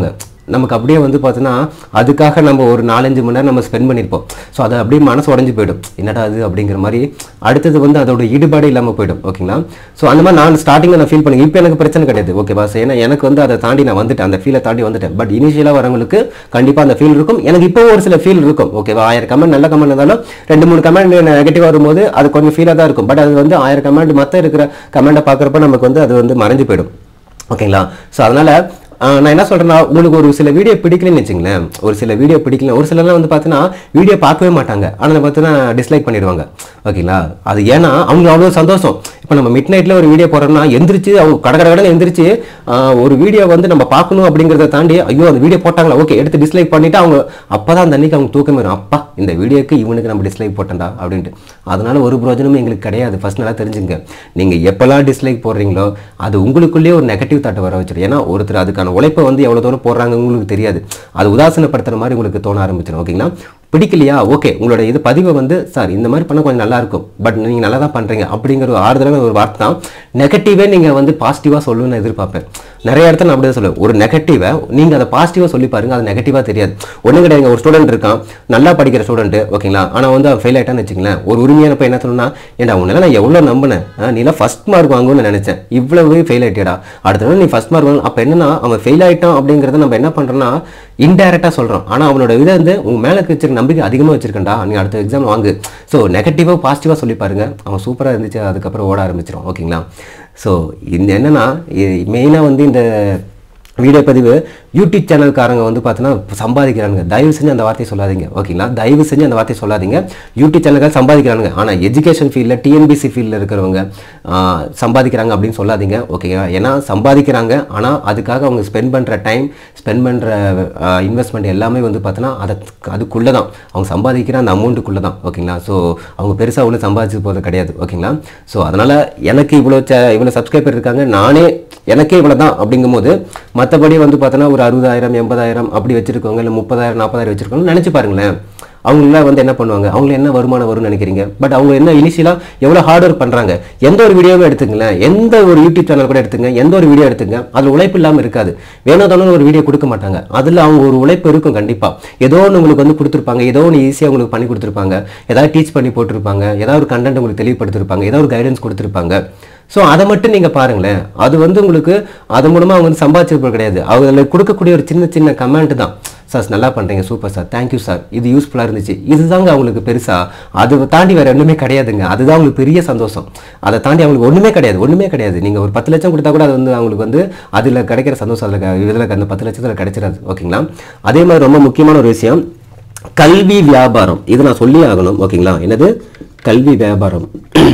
நமக்கு அப்படியே வந்து பார்த்தோன்னா அதுக்காக நம்ம ஒரு நாலஞ்சு மணி நேரம் நம்ம ஸ்பெண்ட் பண்ணியிருப்போம் ஸோ அது அப்படியே மனசு உடஞ்சு போயிடும் என்னடா அது அப்படிங்கிற மாதிரி அடுத்தது வந்து அதோட ஈடுபாடு இல்லாமல் போயிடும் ஓகேங்களா ஸோ அந்த மாதிரி நான் ஸ்டார்டிங்கில் நான் ஃபீல் பண்ணி இப்போ எனக்கு பிரச்சனை கிடையாது ஓகேவா ஸோ ஏன்னா எனக்கு வந்து அதை தாண்டி நான் வந்துட்டேன் அந்த ஃபீலை தாண்டி வந்துட்டேன் பட் இனிஷியலாக வரவங்களுக்கு கண்டிப்பாக அந்த ஃபீல் இருக்கும் எனக்கு இப்போ ஒரு சில ஃபீல் இருக்கும் ஓகேவா ஆயிரம் கமெண்ட் நல்ல கமெண்ட் இருந்தாலும் ரெண்டு மூணு கமெண்ட் நெகட்டிவ் வரும்போது அது கொஞ்சம் ஃபீலாக தான் இருக்கும் பட் அது வந்து ஆயிரம் கமெண்ட் மற்ற இருக்கிற கமெண்ட்டை பார்க்குறப்ப நமக்கு வந்து அது வந்து மறைஞ்சு போயிடும் ஓகேங்களா ஸோ அதனால ஆஹ், நான் என்ன சொல்றேன்னா உங்களுக்கு ஒரு சில வீடியோ பிடிக்கலன்னு வச்சுங்களேன் ஒரு சில வீடியோ பிடிக்கல ஒரு சிலர்லாம் வந்து பார்த்தீங்கன்னா வீடியோ பார்க்கவே மாட்டாங்க ஆனால் பார்த்தீங்கன்னா டிஸ்லைக் பண்ணிடுவாங்க ஓகேங்களா அது ஏன்னா அவங்க அவ்வளோ சந்தோஷம் இப்போ நம்ம மிட் நைட்டில் ஒரு வீடியோ போடுறோம்னா எந்திரிச்சு அவங்க கட கட கடன்னு எந்திரிச்சு ஆஹ், ஒரு வீடியோ வந்து நம்ம பார்க்கணும் அப்படிங்கிறத தாண்டி ஐயோ அந்த வீடியோ போட்டாங்களா ஓகே எடுத்து டிஸ்லைக் பண்ணிட்டு அவங்க அப்பதான் அந்த அன்னைக்கு அவங்க தூக்கம் வரும் அப்பா இந்த வீடியோக்கு இவனுக்கு நம்ம டிஸ்லைக் போட்டேன்டா அப்படின்ட்டு அதனால ஒரு பிரோஜனமும் எங்களுக்கு கிடையாது ஃபர்ஸ்ட் நல்லா தெரிஞ்சுங்க நீங்க எப்பெல்லாம் டிஸ்லைக் போடுறீங்களோ அது உங்களுக்குள்ளேயே ஒரு நெகட்டிவ் தாட்டை வர வச்சிடும் ஏன்னா ஒருத்தர் அதுக்கான உழைப்பை வந்து எவ்வளவு தூரம் போடுறாங்க உங்களுக்கு தெரியாது அது உதாசீனப்படுத்துற மாதிரி உங்களுக்கு தோண ஆரம்பிச்சிடும் ஓகேங்களா பிடிக்கலையா ஓகே உங்களோட இது பதிவை வந்து சார் இந்த மாதிரி பண்ண கொஞ்சம் நல்லா இருக்கும் பட் நீங்க நல்லா தான் பண்றீங்க அப்படிங்கிற ஒரு ஆறுதலான ஒரு வார்த்தை தான் நெகட்டிவே நீங்க வந்து பாசிட்டிவா சொல்லணும்னு எதிர்பார்ப்பேன் நிறைய இடத்துல நான் அப்படியே சொல்லுவேன் ஒரு நெகட்டிவை நீங்க அதை பாசிட்டிவா சொல்லி பாருங்க அது நெகட்டிவா தெரியாது ஒண்ணும் கிடையாது ஒரு ஸ்டூடெண்ட் இருக்கான் நல்லா படிக்கிற ஸ்டூடெண்ட் ஓகேங்களா ஆனா வந்து அவன் ஃபெயில் ஆயிட்டான்னு வச்சுங்களேன் ஒரு உரிமையான பையன் என்ன சொல்லணும்னா ஏன்டா உன்னால நான் எவ்வளவு நம்பினேன் ஆ, நீலாம் ஃபர்ஸ்ட் மார்க் வாங்கும்னு நினைச்சேன் இவ்வளவு ஃபெயில் ஆயிட்டியடா அடுத்த நாள் நீ ஃபர்ஸ்ட் மார்க் வாங்க அப்ப என்னன்னா அவன் ஃபெயில் ஆயிட்டான் அப்படிங்கறத நம்ம என்ன பண்றோம்னா இன்டைரக்டா சொல்றோம் ஆனா அவனோட இதை வந்து உங்க மேல வச்சிருக்க நம்பிக்கை அதிகமா வச்சிருக்கேன்டா நீ அடுத்த எக்ஸாம் வாங்கு ஸோ நெகட்டிவா பாசிட்டிவா சொல்லி பாருங்க அவன் சூப்பரா இருந்துச்சு அதுக்கப்புறம் ஓட ஆரம்பிச்சிடும் ஓகேங்களா ஸோ இந்த என்னன்னா மெயினாக வந்து இந்த வீடியோ பதிவு யூடியூப் சேனல்காரங்க வந்து பார்த்தீங்கன்னா சம்பாதிக்கிறாங்க தயவு செஞ்சு அந்த வார்த்தையை சொல்லாதீங்க ஓகேங்களா தயவு செஞ்சு அந்த வார்த்தையை சொல்லாதீங்க யூடியூப் சேனல்கார சம்பாதிக்கிறாங்க ஆனால் எஜுகேஷன் ஃபீல்டில் டிஎன்பிசி ஃபீல்டில் இருக்கிறவங்க ஆஹ், சம்பாதிக்கிறாங்க அப்படின்னு சொல்லாதீங்க ஓகேங்களா ஏன்னா சம்பாதிக்கிறாங்க ஆனால் அதுக்காக அவங்க ஸ்பெண்ட் பண்ணுற டைம் ஸ்பெண்ட் பண்ணுற இன்வெஸ்ட்மெண்ட் எல்லாமே வந்து பார்த்தோன்னா அதை அதுக்குள்ளே தான் அவங்க சம்பாதிக்கிற அந்த அமௌண்ட்டுக்குள்ளே தான் ஓகேங்களா ஸோ அவங்க பெருசாக அவ்வளோ சம்பாதிச்சு போகிறது கிடையாது ஓகேங்களா ஸோ அதனால் எனக்கு இவ்வளோ ச இவ்வளோ சப்ஸ்கிரைபர் இருக்காங்க நானே எனக்கே இவ்வளோ தான் அப்படிங்கும்போது மற்றபடி வந்து பார்த்தோன்னா ஒரு அறுபதாயிரம் எண்பதாயிரம் அப்படி வச்சிருக்கவங்க இல்லை முப்பதாயிரம் நாற்பதாயிரம் வச்சிருக்கவங்க நினச்சி பாருங்களேன் அவங்களாம் வந்து என்ன பண்ணுவாங்க அவங்க என்ன வருமானம் வரும்னு நினைக்கிறீங்க பட் அவங்க என்ன இனிஷியலாக எவ்வளோ ஹார்ட் ஒர்க் பண்ணுறாங்க எந்த ஒரு வீடியோவும் எடுத்துங்களேன் எந்த ஒரு யூடியூப் சேனல் கூட எடுத்துங்க எந்த ஒரு வீடியோ எடுத்துங்க அதில் உழைப்பு இல்லாமல் இருக்காது வேணும் தானே ஒரு வீடியோ கொடுக்க மாட்டாங்க அதில் அவங்க ஒரு உழைப்பு இருக்கும் கண்டிப்பாக ஏதோ ஒன்று உங்களுக்கு வந்து கொடுத்துருப்பாங்க ஏதோ ஒன்று ஈஸியாக உங்களுக்கு பண்ணி கொடுத்துருப்பாங்க ஏதாவது டீச் பண்ணி போட்டிருப்பாங்க ஏதாவது ஒரு கண்டென்ட் உங்களுக்கு தெளிவுபடுத்திருப்பாங்க ஏதாவது ஒரு கைடன்ஸ் கொடுத்துருப்பாங்க ஸோ அதை மட்டும் நீங்கள் பாருங்களேன் அது வந்து உங்களுக்கு அது மூலமாக அவங்க வந்து சம்பாதிச்சிருப்பது கிடையாது அவங்க கொடுக்கக்கூடிய ஒரு சின்ன சின்ன கமெண்ட் தான் சார் நல்லா பண்ணுறீங்க சூப்பர் சார் தேங்க்யூ சார் இது யூஸ்ஃபுல்லாக இருந்துச்சு இதுதாங்க அவங்களுக்கு பெருசாக அதை தாண்டி வேறு ஒன்றுமே கிடையாதுங்க அதுதான் அவங்களுக்கு பெரிய சந்தோஷம் அதை தாண்டி அவங்களுக்கு ஒன்றுமே கிடையாது ஒன்றுமே கிடையாது நீங்கள் ஒரு பத்து லட்சம் கொடுத்தா கூட அது வந்து அவங்களுக்கு வந்து அதில் கிடைக்கிற சந்தோஷம் அதில் இதில் அந்த பத்து லட்சத்தில் கிடைச்சிடாது ஓகேங்களா அதே மாதிரி ரொம்ப முக்கியமான ஒரு விஷயம் கல்வி வியாபாரம் இது நான் சொல்லி ஆகணும் ஓகேங்களா என்னது கல்வி வியாபாரம்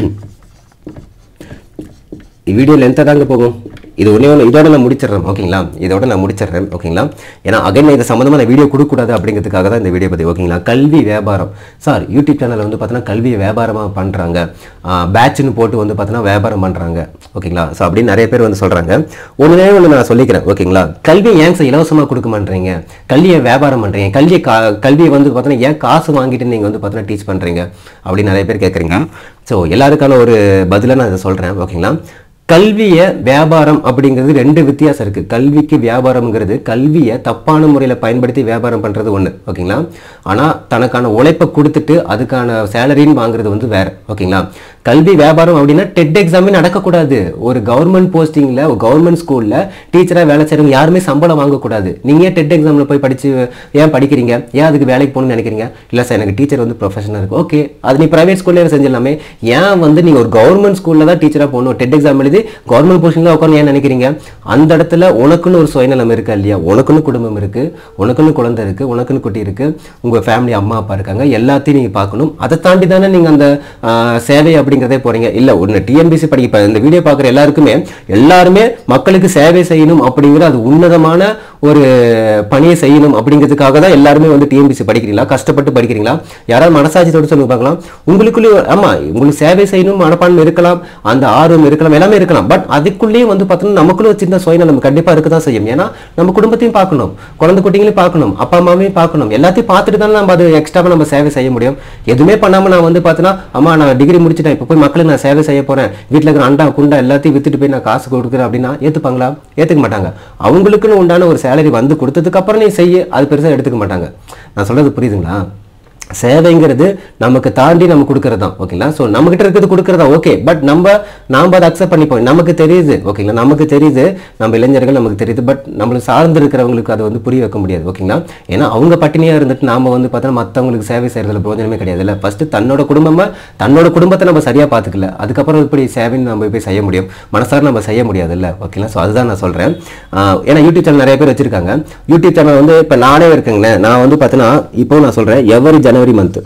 வீடியோ லென்த்தாக தாங்க போகும் இது ஒன்றே ஒன்று இதோட நான் முடிச்சிடுறேன் ஓகேங்களா இதோட நான் முடிச்சிடுறேன் ஓகேங்களா ஏன்னா அகைன் இது சம்மந்தமாக நான் வீடியோ கொடுக்கக்கூடாது அப்படிங்கிறதுக்காக தான் இந்த வீடியோ பற்றி ஓகேங்களா கல்வி வியாபாரம் சார் யூடியூப் சேனலில் வந்து பார்த்தீங்கன்னா கல்வி வியாபாரமாக பண்ணுறாங்க பேட்ச்னு போட்டு வந்து பார்த்தீங்கன்னா வியாபாரம் பண்ணுறாங்க ஓகேங்களா ஸோ அப்படின்னு நிறைய பேர் வந்து சொல்கிறாங்க ஒன்றே ஒன்று நான் சொல்லிக்கிறேன் ஓகேங்களா கல்வி ஏன் சார் இலவசமாக கொடுக்க மாட்டேறீங்க கல்வியை வியாபாரம் பண்ணுறீங்க கல்வியை கா கல்வியை வந்து பார்த்தீங்கன்னா ஏன் காசு வாங்கிட்டு நீங்கள் வந்து பார்த்தீங்கன்னா டீச் பண்ணுறீங்க அப்படின்னு நிறைய பேர் கேட்குறீங்க ஸோ எல்லாருக்கான ஒரு பதிலை நான் இதை சொல்கிறேன் ஓகேங்களா கல்வியை வியாபாரம் அப்படிங்கிறது ரெண்டு வித்தியாசம் இருக்கு கல்விக்கு வியாபாரம்ங்கிறது கல்வியை தப்பான முறையில் பயன்படுத்தி வியாபாரம் பண்றது ஒன்று ஓகேங்களா ஆனால் தனக்கான உழைப்பை கொடுத்துட்டு அதுக்கான சேலரின்னு வாங்குறது வந்து வேற ஓகேங்களா கல்வி வியாபாரம் அப்படின்னா டெட் எக்ஸாமே நடக்கக்கூடாது ஒரு கவர்மெண்ட் போஸ்டிங்கில் ஒரு கவர்மெண்ட் ஸ்கூலில் டீச்சராக வேலை செய்கிறவங்க யாருமே சம்பளம் வாங்கக்கூடாது நீங்கள் ஏன் டெட் எக்ஸாமில் போய் படிச்சு ஏன் படிக்கிறீங்க ஏன் அதுக்கு வேலைக்கு போகணும்னு நினைக்கிறீங்க இல்லை சார் எனக்கு டீச்சர் வந்து ப்ரொஃபஷனாக இருக்கு ஓகே அது நீ ப்ரைவேட் ஸ்கூல்ல செஞ்சிடலாமே ஏன் வந்து நீங்கள் ஒரு கவர்மெண்ட் ஸ்கூலில் தான் டீச்சராக போகணும் டெட் எக்ஸாம் எழுதி கவர்மெண்ட் போஸ்டிங்கில் உட்காந்து ஏன் நினைக்கிறீங்க அந்த இடத்துல உனக்குன்னு ஒரு சுயநலம் இருக்கா இல்லையா உனக்குன்னு குடும்பம் இருக்கு உனக்குன்னு குழந்தை இருக்கு உனக்குன்னு குட்டி இருக்கு உங்க ஃபேமிலி அம்மா அப்பா இருக்காங்க எல்லாத்தையும் நீங்க பார்க்கணும் அதை தாண்டி தானே நீங்க அந்த ஆஹ், சேவை அப்படிங்கிறதே போறீங்க இல்ல ஒன்று டிஎன்பிசி படிக்க இப்ப இந்த வீடியோ பார்க்குற எல்லாருக்குமே எல்லாருமே மக்களுக்கு சேவை செய்யணும் அப்படிங்கிற அது உன்னதமான ஒரு பணியை செய்யணும் அப்படிங்கிறதுக்காக தான் எல்லாருமே வந்து டிஎன்பிசி படிக்கிறீங்களா கஷ்டப்பட்டு படிக்கிறீங்களா யாராவது மனசாட்சியோட சொல்லுங்க பார்க்கலாம் உங்களுக்குள்ளே ஆமா உங்களுக்கு சேவை செய்யணும் மனப்பான்மை இருக்கலாம் அந்த ஆர்வம் இருக்கலாம் எல்லாமே இருக்கலாம் இருக்கலாம் பட் அதுக்குள்ளேயே வந்து பார்த்தோம்னா நமக்குள்ள ஒரு சின்ன சுயநலம் கண்டிப்பா இருக்க தான் செய்யும் ஏன்னா நம்ம குடும்பத்தையும் பார்க்கணும் குழந்தை குட்டிங்களையும் பார்க்கணும் அப்பா அம்மாவையும் பார்க்கணும் எல்லாத்தையும் பார்த்துட்டு தான் நம்ம அது எக்ஸ்ட்ராவாக நம்ம சேவை செய்ய முடியும் எதுவுமே பண்ணாம நான் வந்து பார்த்தோன்னா அம்மா நான் டிகிரி முடிச்சிட்டேன் இப்போ போய் மக்களுக்கு நான் சேவை செய்ய போறேன் வீட்டில் இருக்கிற அண்டா குண்டா எல்லாத்தையும் வித்துட்டு போய் நான் காசு கொடுக்குறேன் அப்படின்னா ஏத்துப்பாங்களா ஏத்துக்க மாட்டாங்க அவங்களுக்குன்னு உண்டான ஒரு சேலரி வந்து கொடுத்ததுக்கு அப்புறம் நீ செய்ய அது பெருசா எடுத்துக்க மாட்டாங்க நான் சொல்றது புரியுதுங்களா சேவைங்கிறது நமக்கு தாண்டி நம்ம கொடுக்கறது தான் ஓகேங்களா ஸோ நம்மகிட்ட இருக்கிறது கொடுக்கறதா ஓகே பட் நம்ம நாம் அதை அக்செப்ட் பண்ணிப்போம் நமக்கு தெரியுது ஓகேங்களா நமக்கு தெரியுது நம்ம இளைஞர்கள் நமக்கு தெரியுது பட் நம்மளை சார்ந்து இருக்கிறவங்களுக்கு அதை வந்து புரிய வைக்க முடியாது ஓகேங்களா ஏன்னா அவங்க பட்டினியா இருந்துட்டு நாம வந்து பார்த்தோன்னா மற்றவங்களுக்கு சேவை செய்யறதுல பிரயோஜனமே கிடையாது இல்லை ஃபர்ஸ்ட் தன்னோட குடும்பமா தன்னோட குடும்பத்தை நம்ம சரியா பார்த்துக்கல அதுக்கப்புறம் இப்படி சேவைன்னு நம்ம போய் செய்ய முடியும் மனசார நம்ம செய்ய முடியாது இல்லை ஓகேங்களா ஸோ அதுதான் நான் சொல்றேன் ஆஹ் ஏன்னா யூடியூப் சேனல் நிறைய பேர் வச்சிருக்காங்க யூடியூப் சேனல் வந்து இப்போ நானே இருக்கேங்களேன் நான் வந்து பார்த்தீங்கன்னா இப்போ நான் சொல்றேன் எவரி ஜனவரி மந்த்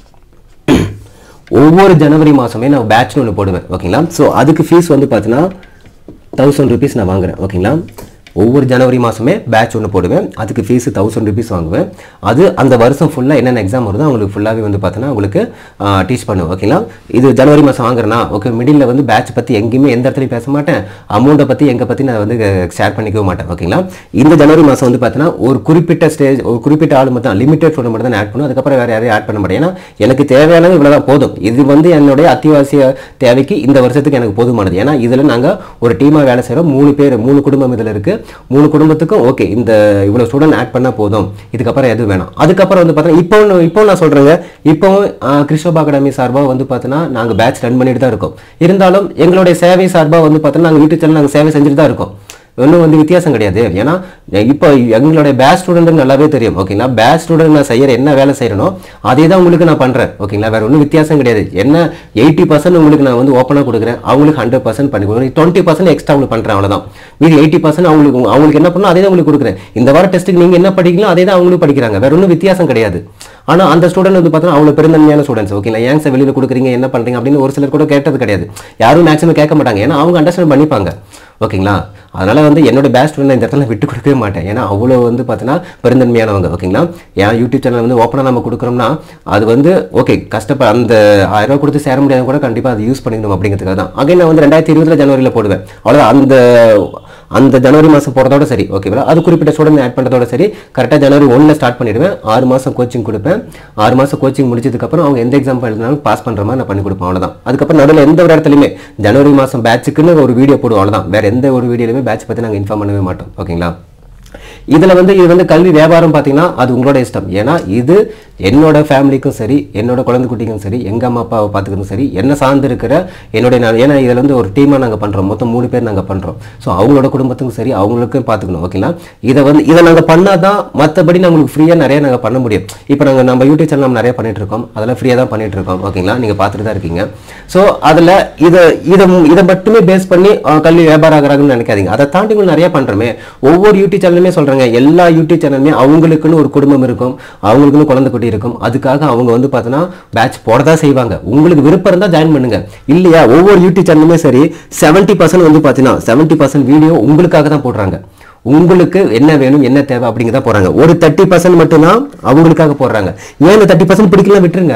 ஒவ்வொரு ஜனவரி மாதமே நான் பேட்ச்னு ஒன்று போடுவேன் ஓகேங்களா ஸோ அதுக்கு ஃபீஸ் வந்து பார்த்தீங்கன்னா தௌசண்ட் ருபீஸ் நான் வாங்குறேன் ஓகேங்களா ஒவ்வொரு ஜனவரி மாதமே பேட்ச் ஒன்று போடுவேன் அதுக்கு ஃபீஸ் தௌசண்ட் ருபீஸ் வாங்குவேன் அது அந்த வருஷம் ஃபுல்லாக என்னென்ன எக்ஸாம் வருதோ அவங்களுக்கு ஃபுல்லாகவே வந்து பார்த்தோன்னா உங்களுக்கு டீச் பண்ணுவேன் ஓகேங்களா இது ஜனவரி மாதம் வாங்குறேன்னா ஓகே மிடில் வந்து பேட்ச் பற்றி எங்கேயுமே எந்த இடத்துலையும் பேச மாட்டேன் அமௌண்ட்டை பற்றி எங்கே பற்றி நான் வந்து ஷேர் பண்ணிக்கவே மாட்டேன் ஓகேங்களா இந்த ஜனவரி மாதம் வந்து பார்த்தீங்கன்னா ஒரு குறிப்பிட்ட ஸ்டேஜ் ஒரு குறிப்பிட்ட ஆள் மட்டும் லிமிடெட் ஃபோன் மட்டும் தான் ஆட் பண்ணும் அதுக்கப்புறம் வேறு யாரையும் ஆட் பண்ண மாட்டேன் ஏன்னா எனக்கு தேவையானது இவ்வளோதான் போதும் இது வந்து என்னுடைய அத்தியாவசிய தேவைக்கு இந்த வருஷத்துக்கு எனக்கு போதுமானது ஏன்னா இதில் நாங்கள் ஒரு டீமாக வேலை செய்கிறோம் மூணு பேர் மூணு குடும்பம் இதில் இருக்குது மூணு குடும்பத்துக்கும் ஓகே இந்த இவ்வளோ ஸ்டூடெண்ட் ஆட் பண்ணால் போதும் இதுக்கப்புறம் எதுவும் வேணாம் அதுக்கப்புறம் வந்து பார்த்தீங்கன்னா இப்போ ஒண்ணு- இப்போ நான் சொல்கிறேங்க இப்போ கிறிஸ்டோபா அகாடமி சார்பாக வந்து பார்த்தீங்கன்னா நாங்கள் பேட்ச் ரன் பண்ணிட்டு தான் இருக்கோம் இருந்தாலும் எங்களுடைய சேவை சார்பாக வந்து பார்த்தீங்கன்னா நாங்கள் யூடியூப் சேனல் நாங்கள் சேவை செஞ்சுட்டு தான் இருக்கோம் ஒன்றும் வந்து வித்தியாசம் கிடையாது ஏன்னா இப்போ எங்களுடைய பேட்ச் ஸ்டூடெண்ட் நல்லாவே தெரியும் ஓகேங்களா பேட்ச் ஸ்டூடெண்ட் நான் செய்யற என்ன வேலை செய்யறனோ அதே தான் உங்களுக்கு நான் பண்றேன் ஓகேங்களா வேற ஒன்றும் வித்தியாசம் கிடையாது என்ன எயிட்டி பர்சன்ட் உங்களுக்கு நான் வந்து ஓப்பனாக கொடுக்குறேன் அவங்களுக்கு ஹண்ட்ரட் பர்சன்ட் பண்ணி கொடுக்குறேன் டுவெண்ட்டி பர்சன்ட் எக்ஸ்ட்ரா உங்களுக்கு பண்றேன் அவ்வளவுதான் மீதி எயிட்டி பர்சன்ட் அவங்களுக்கு அவங்களுக்கு என்ன பண்ணணும் அதே தான் உங்களுக்கு கொடுக்குறேன் இந்த வார டெஸ்ட்டுக்கு நீங்க என்ன படிக்கலாம் அதே தான் அவங்களும் படிக்கிறாங்க வேற ஒன்றும் வித்தியாசம் கிடையாது ஆனா அந்த ஸ்டூடெண்ட் வந்து பார்த்தீங்கன்னா அவ்வளோ பெருந்தன்மையான ஸ்டூடெண்ட்ஸ் ஓகேங்களா ஏன் சார் வெளியில கொடுக்குறீங்க என்ன பண்றீங்க அப்படின்னு ஒரு சிலர் கூட கேட்டது கிடையாது யாரும் மேக்ஸிமம் கேட்க மாட்டாங்க ஏன்னா அவங்க அண்டர்ஸ்டாண்ட் பண்ணிப்பாங்க ஓகேங்களா அதனால வந்து என்னோட பேஸ்ட் ஃப்ரெண்ட் இந்த இடத்துல நான் விட்டு கொடுக்கவே மாட்டேன் ஏன்னா அவ்வளோ வந்து பார்த்தீங்கன்னா பெருந்தன்மையானவங்க ஓகேங்களா ஏன் யூடியூப் சேனல் வந்து ஓப்பனாக நம்ம கொடுக்குறோம்னா அது வந்து ஓகே கஷ்டப்ப அந்த ஆயிரம் ரூபாய் கொடுத்து சேர முடியாத கூட கண்டிப்பாக அது யூஸ் பண்ணிக்கணும் அப்படிங்கிறதுக்காக தான் அகைன் நான் வந்து ரெண்டாயிரத்தி இருபதுல ஜனவரியில் போடுவேன் அவ்வளோதான் அந்த அந்த ஜனவரி மாதம் போகிறதோட சரி ஓகேவா அது குறிப்பிட்ட ஸ்டூடெண்ட் ஆட் பண்ணுறதோட சரி கரெக்டாக ஜனவரி ஒன்றில் ஸ்டார்ட் பண்ணிடுவேன் ஆறு மாதம் கோச்சிங் கொடுப்பேன் ஆறு மாதம் கோச்சிங் முடிச்சதுக்கப்புறம் அவங்க எந்த எக்ஸாம் எழுதினாலும் பாஸ் பண்ணுற மாதிரி நான் பண்ணி கொடுப்பேன் அவ்வளோதான் அதுக்கப்புறம் நடுவில் எந்த ஒரு இடத்துலையுமே ஜனவரி மாதம் பேட்சுக்குன்னு ஒரு வீடியோ போடுவோம் அவ்வளோதான் வேற எந்த ஒரு வீடியோலையுமே பேட்ச் பற்றி நாங்கள் இன்ஃபார்ம் பண்ணவே மாட்டோம் ஓகேங்களா இதுல வந்து இது வந்து கல்வி வியாபாரம் பார்த்தீங்கன்னா அது உங்களோட இஷ்டம் ஏன்னா இது என்னோட ஃபேமிலிக்கும் சரி என்னோட குழந்தை குட்டிக்கும் சரி எங்க அம்மா அப்பாவை பார்த்துக்கிறதும் சரி என்ன சார்ந்து இருக்கிற என்னுடைய நான் ஏன்னா இதில் வந்து ஒரு டீமாக நாங்கள் பண்றோம் மொத்தம் மூணு பேர் நாங்கள் பண்றோம் ஸோ அவங்களோட குடும்பத்துக்கும் சரி அவங்களுக்கும் பார்த்துக்கணும் ஓகேங்களா இதை வந்து இதை நாங்கள் பண்ணாதான் மற்றபடி நம்மளுக்கு ஃப்ரீயாக நிறைய நாங்கள் பண்ண முடியும் இப்போ நாங்கள் நம்ம யூடியூப் சேனல் நம்ம நிறைய பண்ணிட்டு இருக்கோம் அதெல்லாம் ஃப்ரீயாக தான் பண்ணிட்டு இருக்கோம் ஓகேங்களா நீங்கள் பார்த்துட்டு தான் இருக்கீங்க ஸோ அதில் இதை இதை இதை மட்டுமே பேஸ் பண்ணி அஹ், கல்வி வியாபாரம் ஆகிறாங்கன்னு நினைக்காதீங்க அதை தாண்டி உங்களுக்கு நிறைய பண்றோமே ஒவ்வொரு யூடியூப் சேனலுமே சொல்றாங்க எல்லா யூடியூப் சேனலுமே அவங்களுக்குன்னு ஒரு குடும்பம் இருக்கும் அவங்களுக்குன்னு குழந்தை குட்டி இருக்கும் அதுக்காக அவங்க வந்து பார்த்தோன்னா பேட்ச் போடதான் செய்வாங்க உங்களுக்கு விருப்பம் இருந்தால் ஜாயின் பண்ணுங்க இல்லையா ஒவ்வொரு யூடியூப் சேனலுமே சரி செவன்ட்டி பர்சன்ட் வந்து பார்த்தீங்கன்னா செவன்ட்டி பர்சன்ட் வீடியோ உங்களுக்காக தான் போடுறாங்க உங்களுக்கு என்ன வேணும் என்ன தேவை அப்படிங்கிறத போடுறாங்க ஒரு தேர்ட்டி பர்சன்ட் மட்டும்தான் அவங்களுக்காக போடுறாங்க ஏன் இந்த தேர்ட்டி பர்சன்ட் பிடிக்கலாம் விட்டுருங்க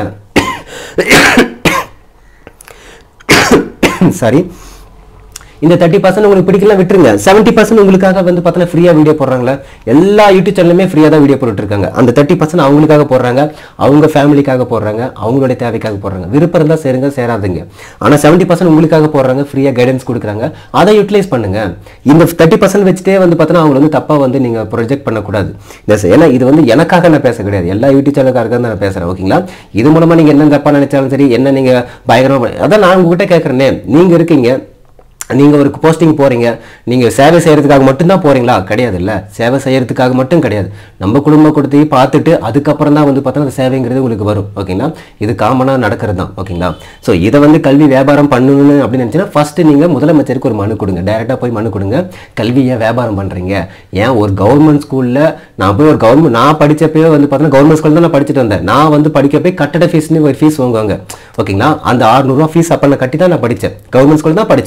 சாரி இந்த தேர்ட்டி பர்சன்ட் உங்களுக்கு பிடிக்கலாம் விட்டுருங்க செவன்ட்டி பர்சன்ட் உங்களுக்காக வந்து பார்த்தீங்கன்னா ஃப்ரீயாக வீடியோ போடுறாங்களா எல்லா யூடியூப் சேனலுமே ஃப்ரீயாக தான் வீடியோ போட்டுட்டு இருக்காங்க அந்த தேர்ட்டி பர்சன்ட் அவங்களுக்காக போடுறாங்க அவங்க ஃபேமிலிக்காக போடுறாங்க அவங்களுடைய தேவைக்காக போடுறாங்க விருப்பம் இருந்தால் சேருங்க சேராதுங்க ஆனால் செவன்ட்டி பர்சன்ட் உங்களுக்காக போடுறாங்க ஃப்ரீயாக கைடன்ஸ் கொடுக்குறாங்க அதை யூட்டிலைஸ் பண்ணுங்க இந்த தேர்ட்டி பர்சன்ட் வச்சுட்டே வந்து பார்த்தீங்கன்னா அவங்க வந்து தப்பாக வந்து நீங்கள் ப்ரொஜெக்ட் பண்ணக்கூடாது இந்த ச- ஏன்னா இது வந்து எனக்காக நான் பேச கிடையாது எல்லா யூடியூப் சேனலுக்காக தான் நான் பேசுகிறேன் ஓகேங்களா இது மூலமாக நீங்கள் என்ன தப்பாக நினைச்சாலும் சரி என்ன நீங்கள் பயங்கரமாக அதான் நான் உங்ககிட்ட கேட்குறேனே நீங்கள் இருக்கீங்க நீங்க ஒரு போஸ்டிங் போறீங்க நீங்க சேவை செய்யறதுக்காக மட்டும்தான் போறீங்களா கிடையாது இல்ல சேவை செய்யறதுக்காக மட்டும் கிடையாது நம்ம குடும்ப கொடுத்து பார்த்துட்டு அதுக்கப்புறம் தான் வந்து பார்த்தா அந்த சேவைங்கிறது உங்களுக்கு வரும் ஓகேங்களா இது காமனா நடக்கிறது தான் ஓகேங்களா ஸோ இதை வந்து கல்வி வியாபாரம் பண்ணணும்னு அப்படின்னு நினைச்சீங்கன்னா ஃபர்ஸ்ட் நீங்க முதலமைச்சருக்கு ஒரு மனு கொடுங்க டைரக்டா போய் மனு கொடுங்க கல்வியை வியாபாரம் பண்றீங்க ஏன் ஒரு கவர்மெண்ட் ஸ்கூல்ல நான் போய் ஒரு கவர்மெண்ட் நான் படிச்சப்பயே வந்து பார்த்தீங்கன்னா கவர்மெண்ட் ஸ்கூல் தான் நான் படிச்சுட்டு வந்தேன் நான் வந்து படிக்க போய் கட்டட ஃபீஸ்னு ஒரு ஃபீஸ் வாங்குவாங்க ஓகேங்களா அந்த 600 ரூபா ஃபீஸ் அப்போ நான் கட்டி தான் நான் படித்தேன் கவர்மெண்ட் ஸ்கூல் தான் படித்தேன் நான்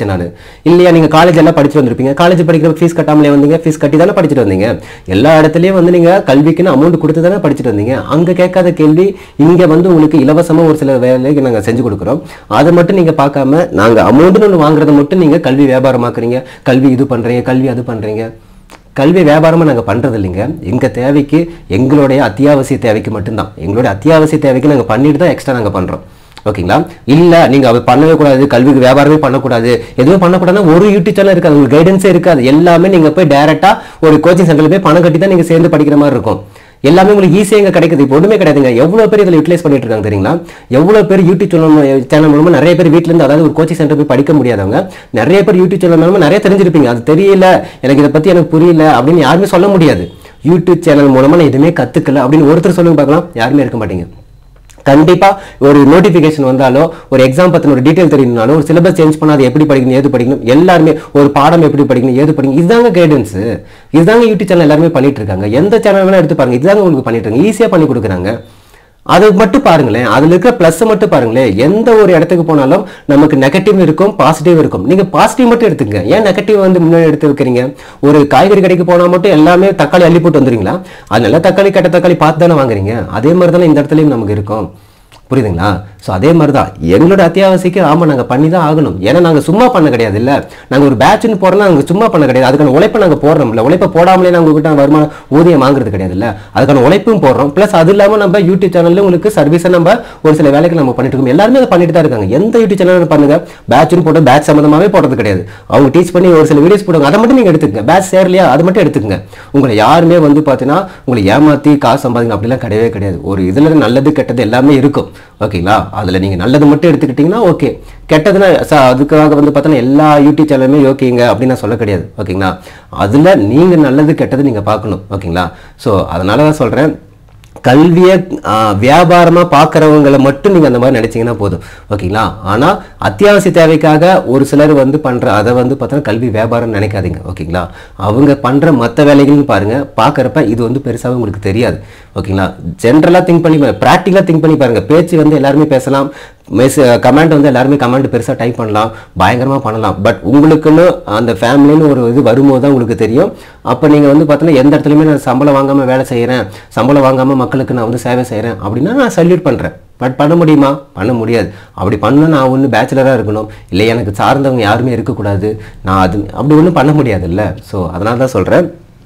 இல்லையா நீங்கள் காலேஜ் எல்லாம் படிச்சுட்டு வந்திருப்பீங்க காலேஜ் படிக்கிற ஃபீஸ் கட்டாமலே வந்தீங்க ஃபீஸ் கட்டி தானே படிச்சுட்டு வந்தீங்க எல்லா இடத்துலையும் வந்து நீங்கள் கல்விக்குன்னு அமௌண்ட் கொடுத்து தானே படிச்சுட்டு வந்தீங்க அங்கே கேட்காத கேள்வி இங்கே வந்து உங்களுக்கு இலவசமாக ஒரு சில வேலைக்கு நாங்கள் செஞ்சு கொடுக்குறோம் அதை மட்டும் நீங்கள் பார்க்காம நாங்கள் அமௌண்ட்னு ஒன்று வாங்குறத மட்டும் நீங்கள் கல்வி வியாபாரமாக்குறீங்க கல்வி இது பண்ணுறீங்க கல்வி அது பண்ணுறீங்க கல்வி வியாபாரமாக நாங்கள் பண்ணுறது இல்லைங்க எங்கள் தேவைக்கு எங்களுடைய அத்தியாவசிய தேவைக்கு மட்டும்தான் எங்களுடைய அத்தியாவசிய தேவைக்கு நாங்கள் பண்ணிட்டு தான் எக்ஸ்ட்ரா நாங்கள் பண்ணுறோம் ஓகேங்களா இல்லை நீங்கள் அது பண்ணவே கூடாது கல்விக்கு வியாபாரமே பண்ணக்கூடாது எதுவும் பண்ணக்கூடாதுன்னா ஒரு யூடியூப் சேனல் இருக்காது உங்களுக்கு கைடன்ஸே இருக்காது எல்லாமே நீங்கள் போய் டேரெக்டாக ஒரு கோச்சிங் சென்டரில் போய் பணம் கட்டி தான் நீங்கள் சேர்ந்து படிக்கிற மாதிரி இருக்கும் எல்லாமே உங்களுக்கு ஈஸியாக இங்கே கிடைக்குது இப்போ ஒன்றுமே கிடையாதுங்க எவ்வளோ பேர் இதில் யூட்டிலைஸ் பண்ணிட்டு இருக்காங்க தெரியுங்களா எவ்வளோ பேர் யூடியூப் சேனல் சேனல் மூலமாக நிறைய பேர் வீட்ல இருந்து அதாவது ஒரு கோச்சிங் சென்டர் போய் படிக்க முடியாதவங்க நிறைய பேர் யூடியூப் சேனல் மூலமாக நிறைய தெரிஞ்சிருப்பீங்க அது தெரியல எனக்கு இதை பற்றி எனக்கு புரியல அப்படின்னு யாருமே சொல்ல முடியாது யூடியூப் சேனல் மூலமாக நான் எதுவுமே கற்றுக்கல அப்படின்னு ஒருத்தர் சொல்லுங்க பார்க்கலாம் யாருமே இருக்க மாட்டீங்க கண்டிப்பா ஒரு நோட்டிஃபிகேஷன் வந்தாலோ ஒரு எக்ஸாம் பத்தின ஒரு டீடைல் தெரியணும்னாலும் ஒரு சிலபஸ் சேஞ்ச் பண்ணாது எப்படி படிக்கணும் ஏது படிக்கணும் எல்லாருமே ஒரு பாடம் எப்படி படிக்கணும் ஏது படிக்கணும் இதுதாங்க கைடன்ஸ் இதுதாங்க யூடியூப் சேனல் எல்லாருமே பண்ணிட்டு இருக்காங்க எந்த சேனல் வேணா எடுத்து பாருங்க இதுதாங்க உங்களுக்கு பண்ணிட்டு இருக்காங்க ஈஸியா பண்ணி கொடுக்குறாங்க அது மட்டும் பாருங்களேன் அதுல இருக்கிற ப்ளஸ் மட்டும் பாருங்களேன் எந்த ஒரு இடத்துக்கு போனாலும் நமக்கு நெகட்டிவ் இருக்கும் பாசிட்டிவ் இருக்கும் நீங்க பாசிட்டிவ் மட்டும் எடுத்துங்க ஏன் நெகட்டிவ் வந்து முன்னாடி எடுத்து வைக்கிறீங்க ஒரு காய்கறி கடைக்கு போனா மட்டும் எல்லாமே தக்காளி அள்ளி போட்டு வந்துறீங்களா அது நல்ல தக்காளி கெட்ட தக்காளி பார்த்து தானே வாங்குறீங்க அதே மாதிரி தானே இந்த இடத்துலயும் நமக்கு இருக்கும் புரியுதுங்களா ஸோ அதே மாதிரி தான் எங்களோட அத்தியாவசியக்கு ஆமாம் நாங்கள் பண்ணி தான் ஆகணும் ஏன்னா நாங்கள் சும்மா பண்ண கிடையாது இல்லை நாங்கள் ஒரு பேட்ச்னு போகிறோம்னா நாங்கள் சும்மா பண்ண கிடையாது அதுக்கான உழைப்பை நாங்கள் போடுறோம்ல உழைப்பை போடாமலே நாங்கள் உங்ககிட்ட வருமானம் ஊதியம் வாங்குறது கிடையாது இல்லை அதுக்கான உழைப்பும் போடுறோம் ப்ளஸ் அது இல்லாமல் நம்ம யூடியூப் சேனல்ல உங்களுக்கு சர்வீஸை நம்ம ஒரு சில வேலைகள் நம்ம பண்ணிட்டு இருக்கோம் எல்லாருமே அதை பண்ணிட்டு தான் இருக்காங்க எந்த யூடியூப் சேனல் பண்ணுங்க பேட்ச்னு போட்டு பேட்ச் சம்மந்தமாகவே போடுறது கிடையாது அவங்க டீச் பண்ணி ஒரு சில வீடியோஸ் போடுவாங்க அதை மட்டும் நீங்கள் எடுத்துக்கங்க பேட்ச் சேரலையா அதை மட்டும் எடுத்துக்கங்க உங்களை யாருமே வந்து பார்த்தீங்கன்னா உங்களை ஏமாற்றி காசு சம்பாதிங்க அப்படிலாம் கிடையவே கிடையாது ஒரு இதில் நல்லது கெட்டது எல்லாமே இருக்கும் ஓகேங்களா அதில் நீங்கள் நல்லது மட்டும் எடுத்துக்கிட்டிங்கன்னா ஓகே கெட்டதுன்னா ச- அதுக்காக வந்து பார்த்தோன்னா எல்லா யூடியூப் சேனலுமே ஓகேங்க அப்படின்னு நான் சொல்ல கிடையாது ஓகேங்களா அதில் நீங்கள் நல்லது கெட்டது நீங்கள் பார்க்கணும் ஓகேங்களா ஸோ அதனால தான் சொல்கிறேன் கல்வியை வியாபாரமாக பார்க்குறவங்களை மட்டும் நீங்கள் அந்த மாதிரி நினைச்சீங்கன்னா போதும் ஓகேங்களா ஆனால் அத்தியாவசிய தேவைக்காக ஒரு சிலர் வந்து பண்ணுற அதை வந்து பார்த்தோன்னா கல்வி வியாபாரம் நினைக்காதீங்க ஓகேங்களா அவங்க பண்ணுற மற்ற வேலைகள்னு பாருங்கள் பார்க்குறப்ப இது வந்து பெருசாக உங்களுக்கு தெரியாது ஓகேங்களா ஜென்ரலாக திங்க் பண்ணி ப்ராக்டிக்கலாக திங்க் பண்ணி பாருங்கள் பேச்சு வந்து எல்லாருமே பேசலாம் மெஸ் கமெண்ட் வந்து எல்லாருமே கமெண்ட் பெருசாக டைப் பண்ணலாம் பயங்கரமாக பண்ணலாம் பட் உங்களுக்குன்னு அந்த ஃபேமிலின்னு ஒரு இது வரும்போது தான் உங்களுக்கு தெரியும் அப்போ நீங்கள் வந்து பார்த்தீங்கன்னா எந்த இடத்துலையுமே நான் சம்பளம் வாங்காமல் வேலை செய்கிறேன் சம்பளம் வாங்காமல் மக்களுக்கு நான் வந்து சேவை செய்கிறேன் அப்படின்னா நான் சல்யூட் பண்ணுறேன் பட் பண்ண முடியுமா பண்ண முடியாது அப்படி பண்ண நான் ஒன்று பேச்சுலராக இருக்கணும் இல்லை எனக்கு சார்ந்தவங்க யாருமே இருக்கக்கூடாது நான் அது அப்படி ஒன்றும் பண்ண முடியாதுல்ல ஸோ அதனால தான் சொல்கிறேன்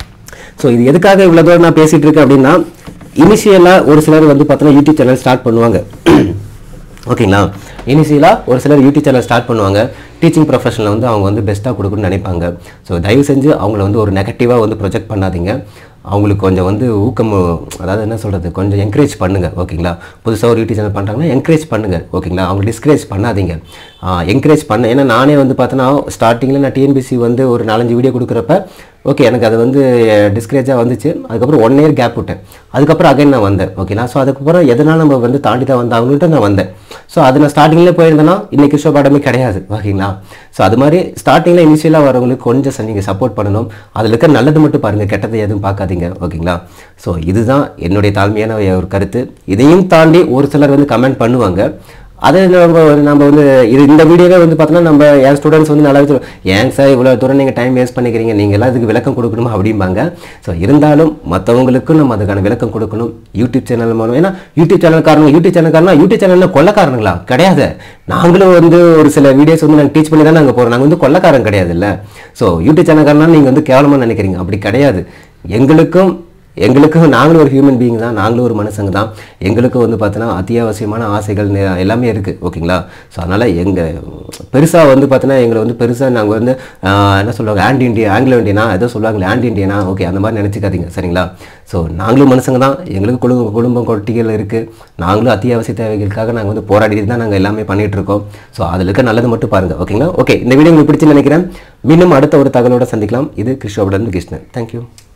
ஸோ இது எதுக்காக இவ்வளோ தூரம் நான் பேசிகிட்டு இருக்கேன் அப்படின்னா இனிஷியலாக ஒரு சிலர் வந்து பார்த்தீங்கன்னா யூடியூப் சேனல் ஸ்டார்ட் பண்ணுவாங்க ஓகேங்களா இனிஷியலாக ஒரு சிலர் யூடியூப் சேனல் ஸ்டார்ட் பண்ணுவாங்க டீச்சிங் ப்ரொஃபஷனில் வந்து அவங்க வந்து பெஸ்ட்டாக கொடுக்கணும்னு நினைப்பாங்க ஸோ தயவு செஞ்சு அவங்கள வந்து ஒரு நெகட்டிவாக வந்து ப்ரொஜெக்ட் பண்ணாதீங்க அவங்களுக்கு கொஞ்சம் வந்து ஊக்கம் அதாவது என்ன சொல்கிறது கொஞ்சம் என்கரேஜ் பண்ணுங்கள் ஓகேங்களா புதுசாக ஒரு யூடியூப் சேனல் பண்ணுறாங்கன்னா என்கரேஜ் பண்ணுங்கள் ஓகேங்களா அவங்க டிஸ்கரேஜ் பண்ணாதீங்க என்கரேஜ் பண்ண ஏன்னா நானே வந்து பார்த்தோன்னா ஸ்டார்டிங்கில் நான் டிஎன்பிசி வந்து ஒரு நாலஞ்சு வீடியோ கொடுக்குறப்ப ஓகே எனக்கு அது வந்து டிஸ்கரேஜாக வந்துச்சு அதுக்கப்புறம் ஒன் இயர் கேப் விட்டேன் அதுக்கப்புறம் அகைன் நான் வந்தேன் ஓகேங்களா ஸோ அதுக்கப்புறம் எதனால் நம்ம வந்து தாண்டி தான் வந்தாங்கன்ட்டு நான் வந்தேன் ஸோ அது நான் ஸ்டார்டிங்லேயே போயிருந்தேன்னா இன்னைக்கு கிருஷ்ண பாடமே கிடையாது ஓகேங்களா ஸோ அது மாதிரி ஸ்டார்டிங்கில் இனிஷியலாக வரவங்களுக்கு கொஞ்சம் நீங்கள் சப்போர்ட் பண்ணணும் அதில் இருக்க நல்லது மட்டும் பாருங்கள் கெட்டதை எதுவும் பார்க்காதீங்க ஓகேங்களா ஸோ இதுதான் என்னுடைய தாழ்மையான ஒரு கருத்து இதையும் தாண்டி ஒரு சிலர் வந்து கமெண்ட் பண்ணுவாங்க அதை நம்ம நம்ம வந்து இது இந்த வீடியோவே வந்து பார்த்தோன்னா நம்ம என் ஸ்டூடெண்ட்ஸ் வந்து நல்லா சொல்லுவோம் ஏன் சார் இவ்வளோ தூரம் நீங்கள் டைம் வேஸ்ட் பண்ணிக்கிறீங்க நீங்கள் எல்லாம் இதுக்கு விளக்கம் கொடுக்கணுமா அப்படிம்பாங்க ஸோ இருந்தாலும் மற்றவங்களுக்கும் நம்ம அதுக்கான விளக்கம் கொடுக்கணும் யூடியூப் சேனல் மூலம் ஏன்னா யூடியூப் சேனல் காரணம் யூடியூப் சேனல் காரணம் யூடியூப் சேனலில் கொள்ளக்காரனுங்களா கிடையாது நாங்களும் வந்து ஒரு சில வீடியோஸ் வந்து நாங்கள் டீச் பண்ணி தான் நாங்கள் போகிறோம் நாங்கள் வந்து கொள்ளக்காரன் கிடையாது இல்லை ஸோ யூடியூப் சேனல் காரணம் நீங்கள் வந்து கேவலமாக நினைக்கிறீங்க அப்படி கிடையாது எங்களுக்கும் எங்களுக்கும் நாங்களும் ஒரு ஹியூமன் பீயிங் தான் நாங்களும் ஒரு மனுஷங்க தான் எங்களுக்கும் வந்து பார்த்தீங்கன்னா அத்தியாவசியமான ஆசைகள் நெ- எல்லாமே இருக்குது ஓகேங்களா ஸோ அதனால் எங்கள் பெருசாக வந்து பார்த்தீங்கன்னா எங்களை வந்து பெருசாக நாங்கள் வந்து ஆஹ், என்ன சொல்லுவாங்க ஆன்டி இண்டியா ஆங்கிலோ இண்டியனா ஏதோ சொல்லுவாங்களே ஆன்டி இண்டியனா ஓகே அந்த மாதிரி நினச்சிக்காதீங்க சரிங்களா ஸோ நாங்களும் மனுஷங்க தான் எங்களுக்கு குடும்பம் குடும்பம் கொட்டிகள் இருக்குது நாங்களும் அத்தியாவசிய தேவைகளுக்காக நாங்கள் வந்து போராடிட்டு தான் நாங்கள் எல்லாமே பண்ணிட்டு இருக்கோம் ஸோ அதில் இருக்க நல்லது மட்டும் பாருங்கள் ஓகேங்களா ஓகே இந்த வீடியோ உங்களுக்கு பிடிச்சுன்னு நினைக்கிறேன் மீண்டும் அடுத்த ஒரு தகவலோட சந்திக்கலாம் இது கிருஷ்ணோபுடன் கிருஷ்ணன் தேங்க்யூ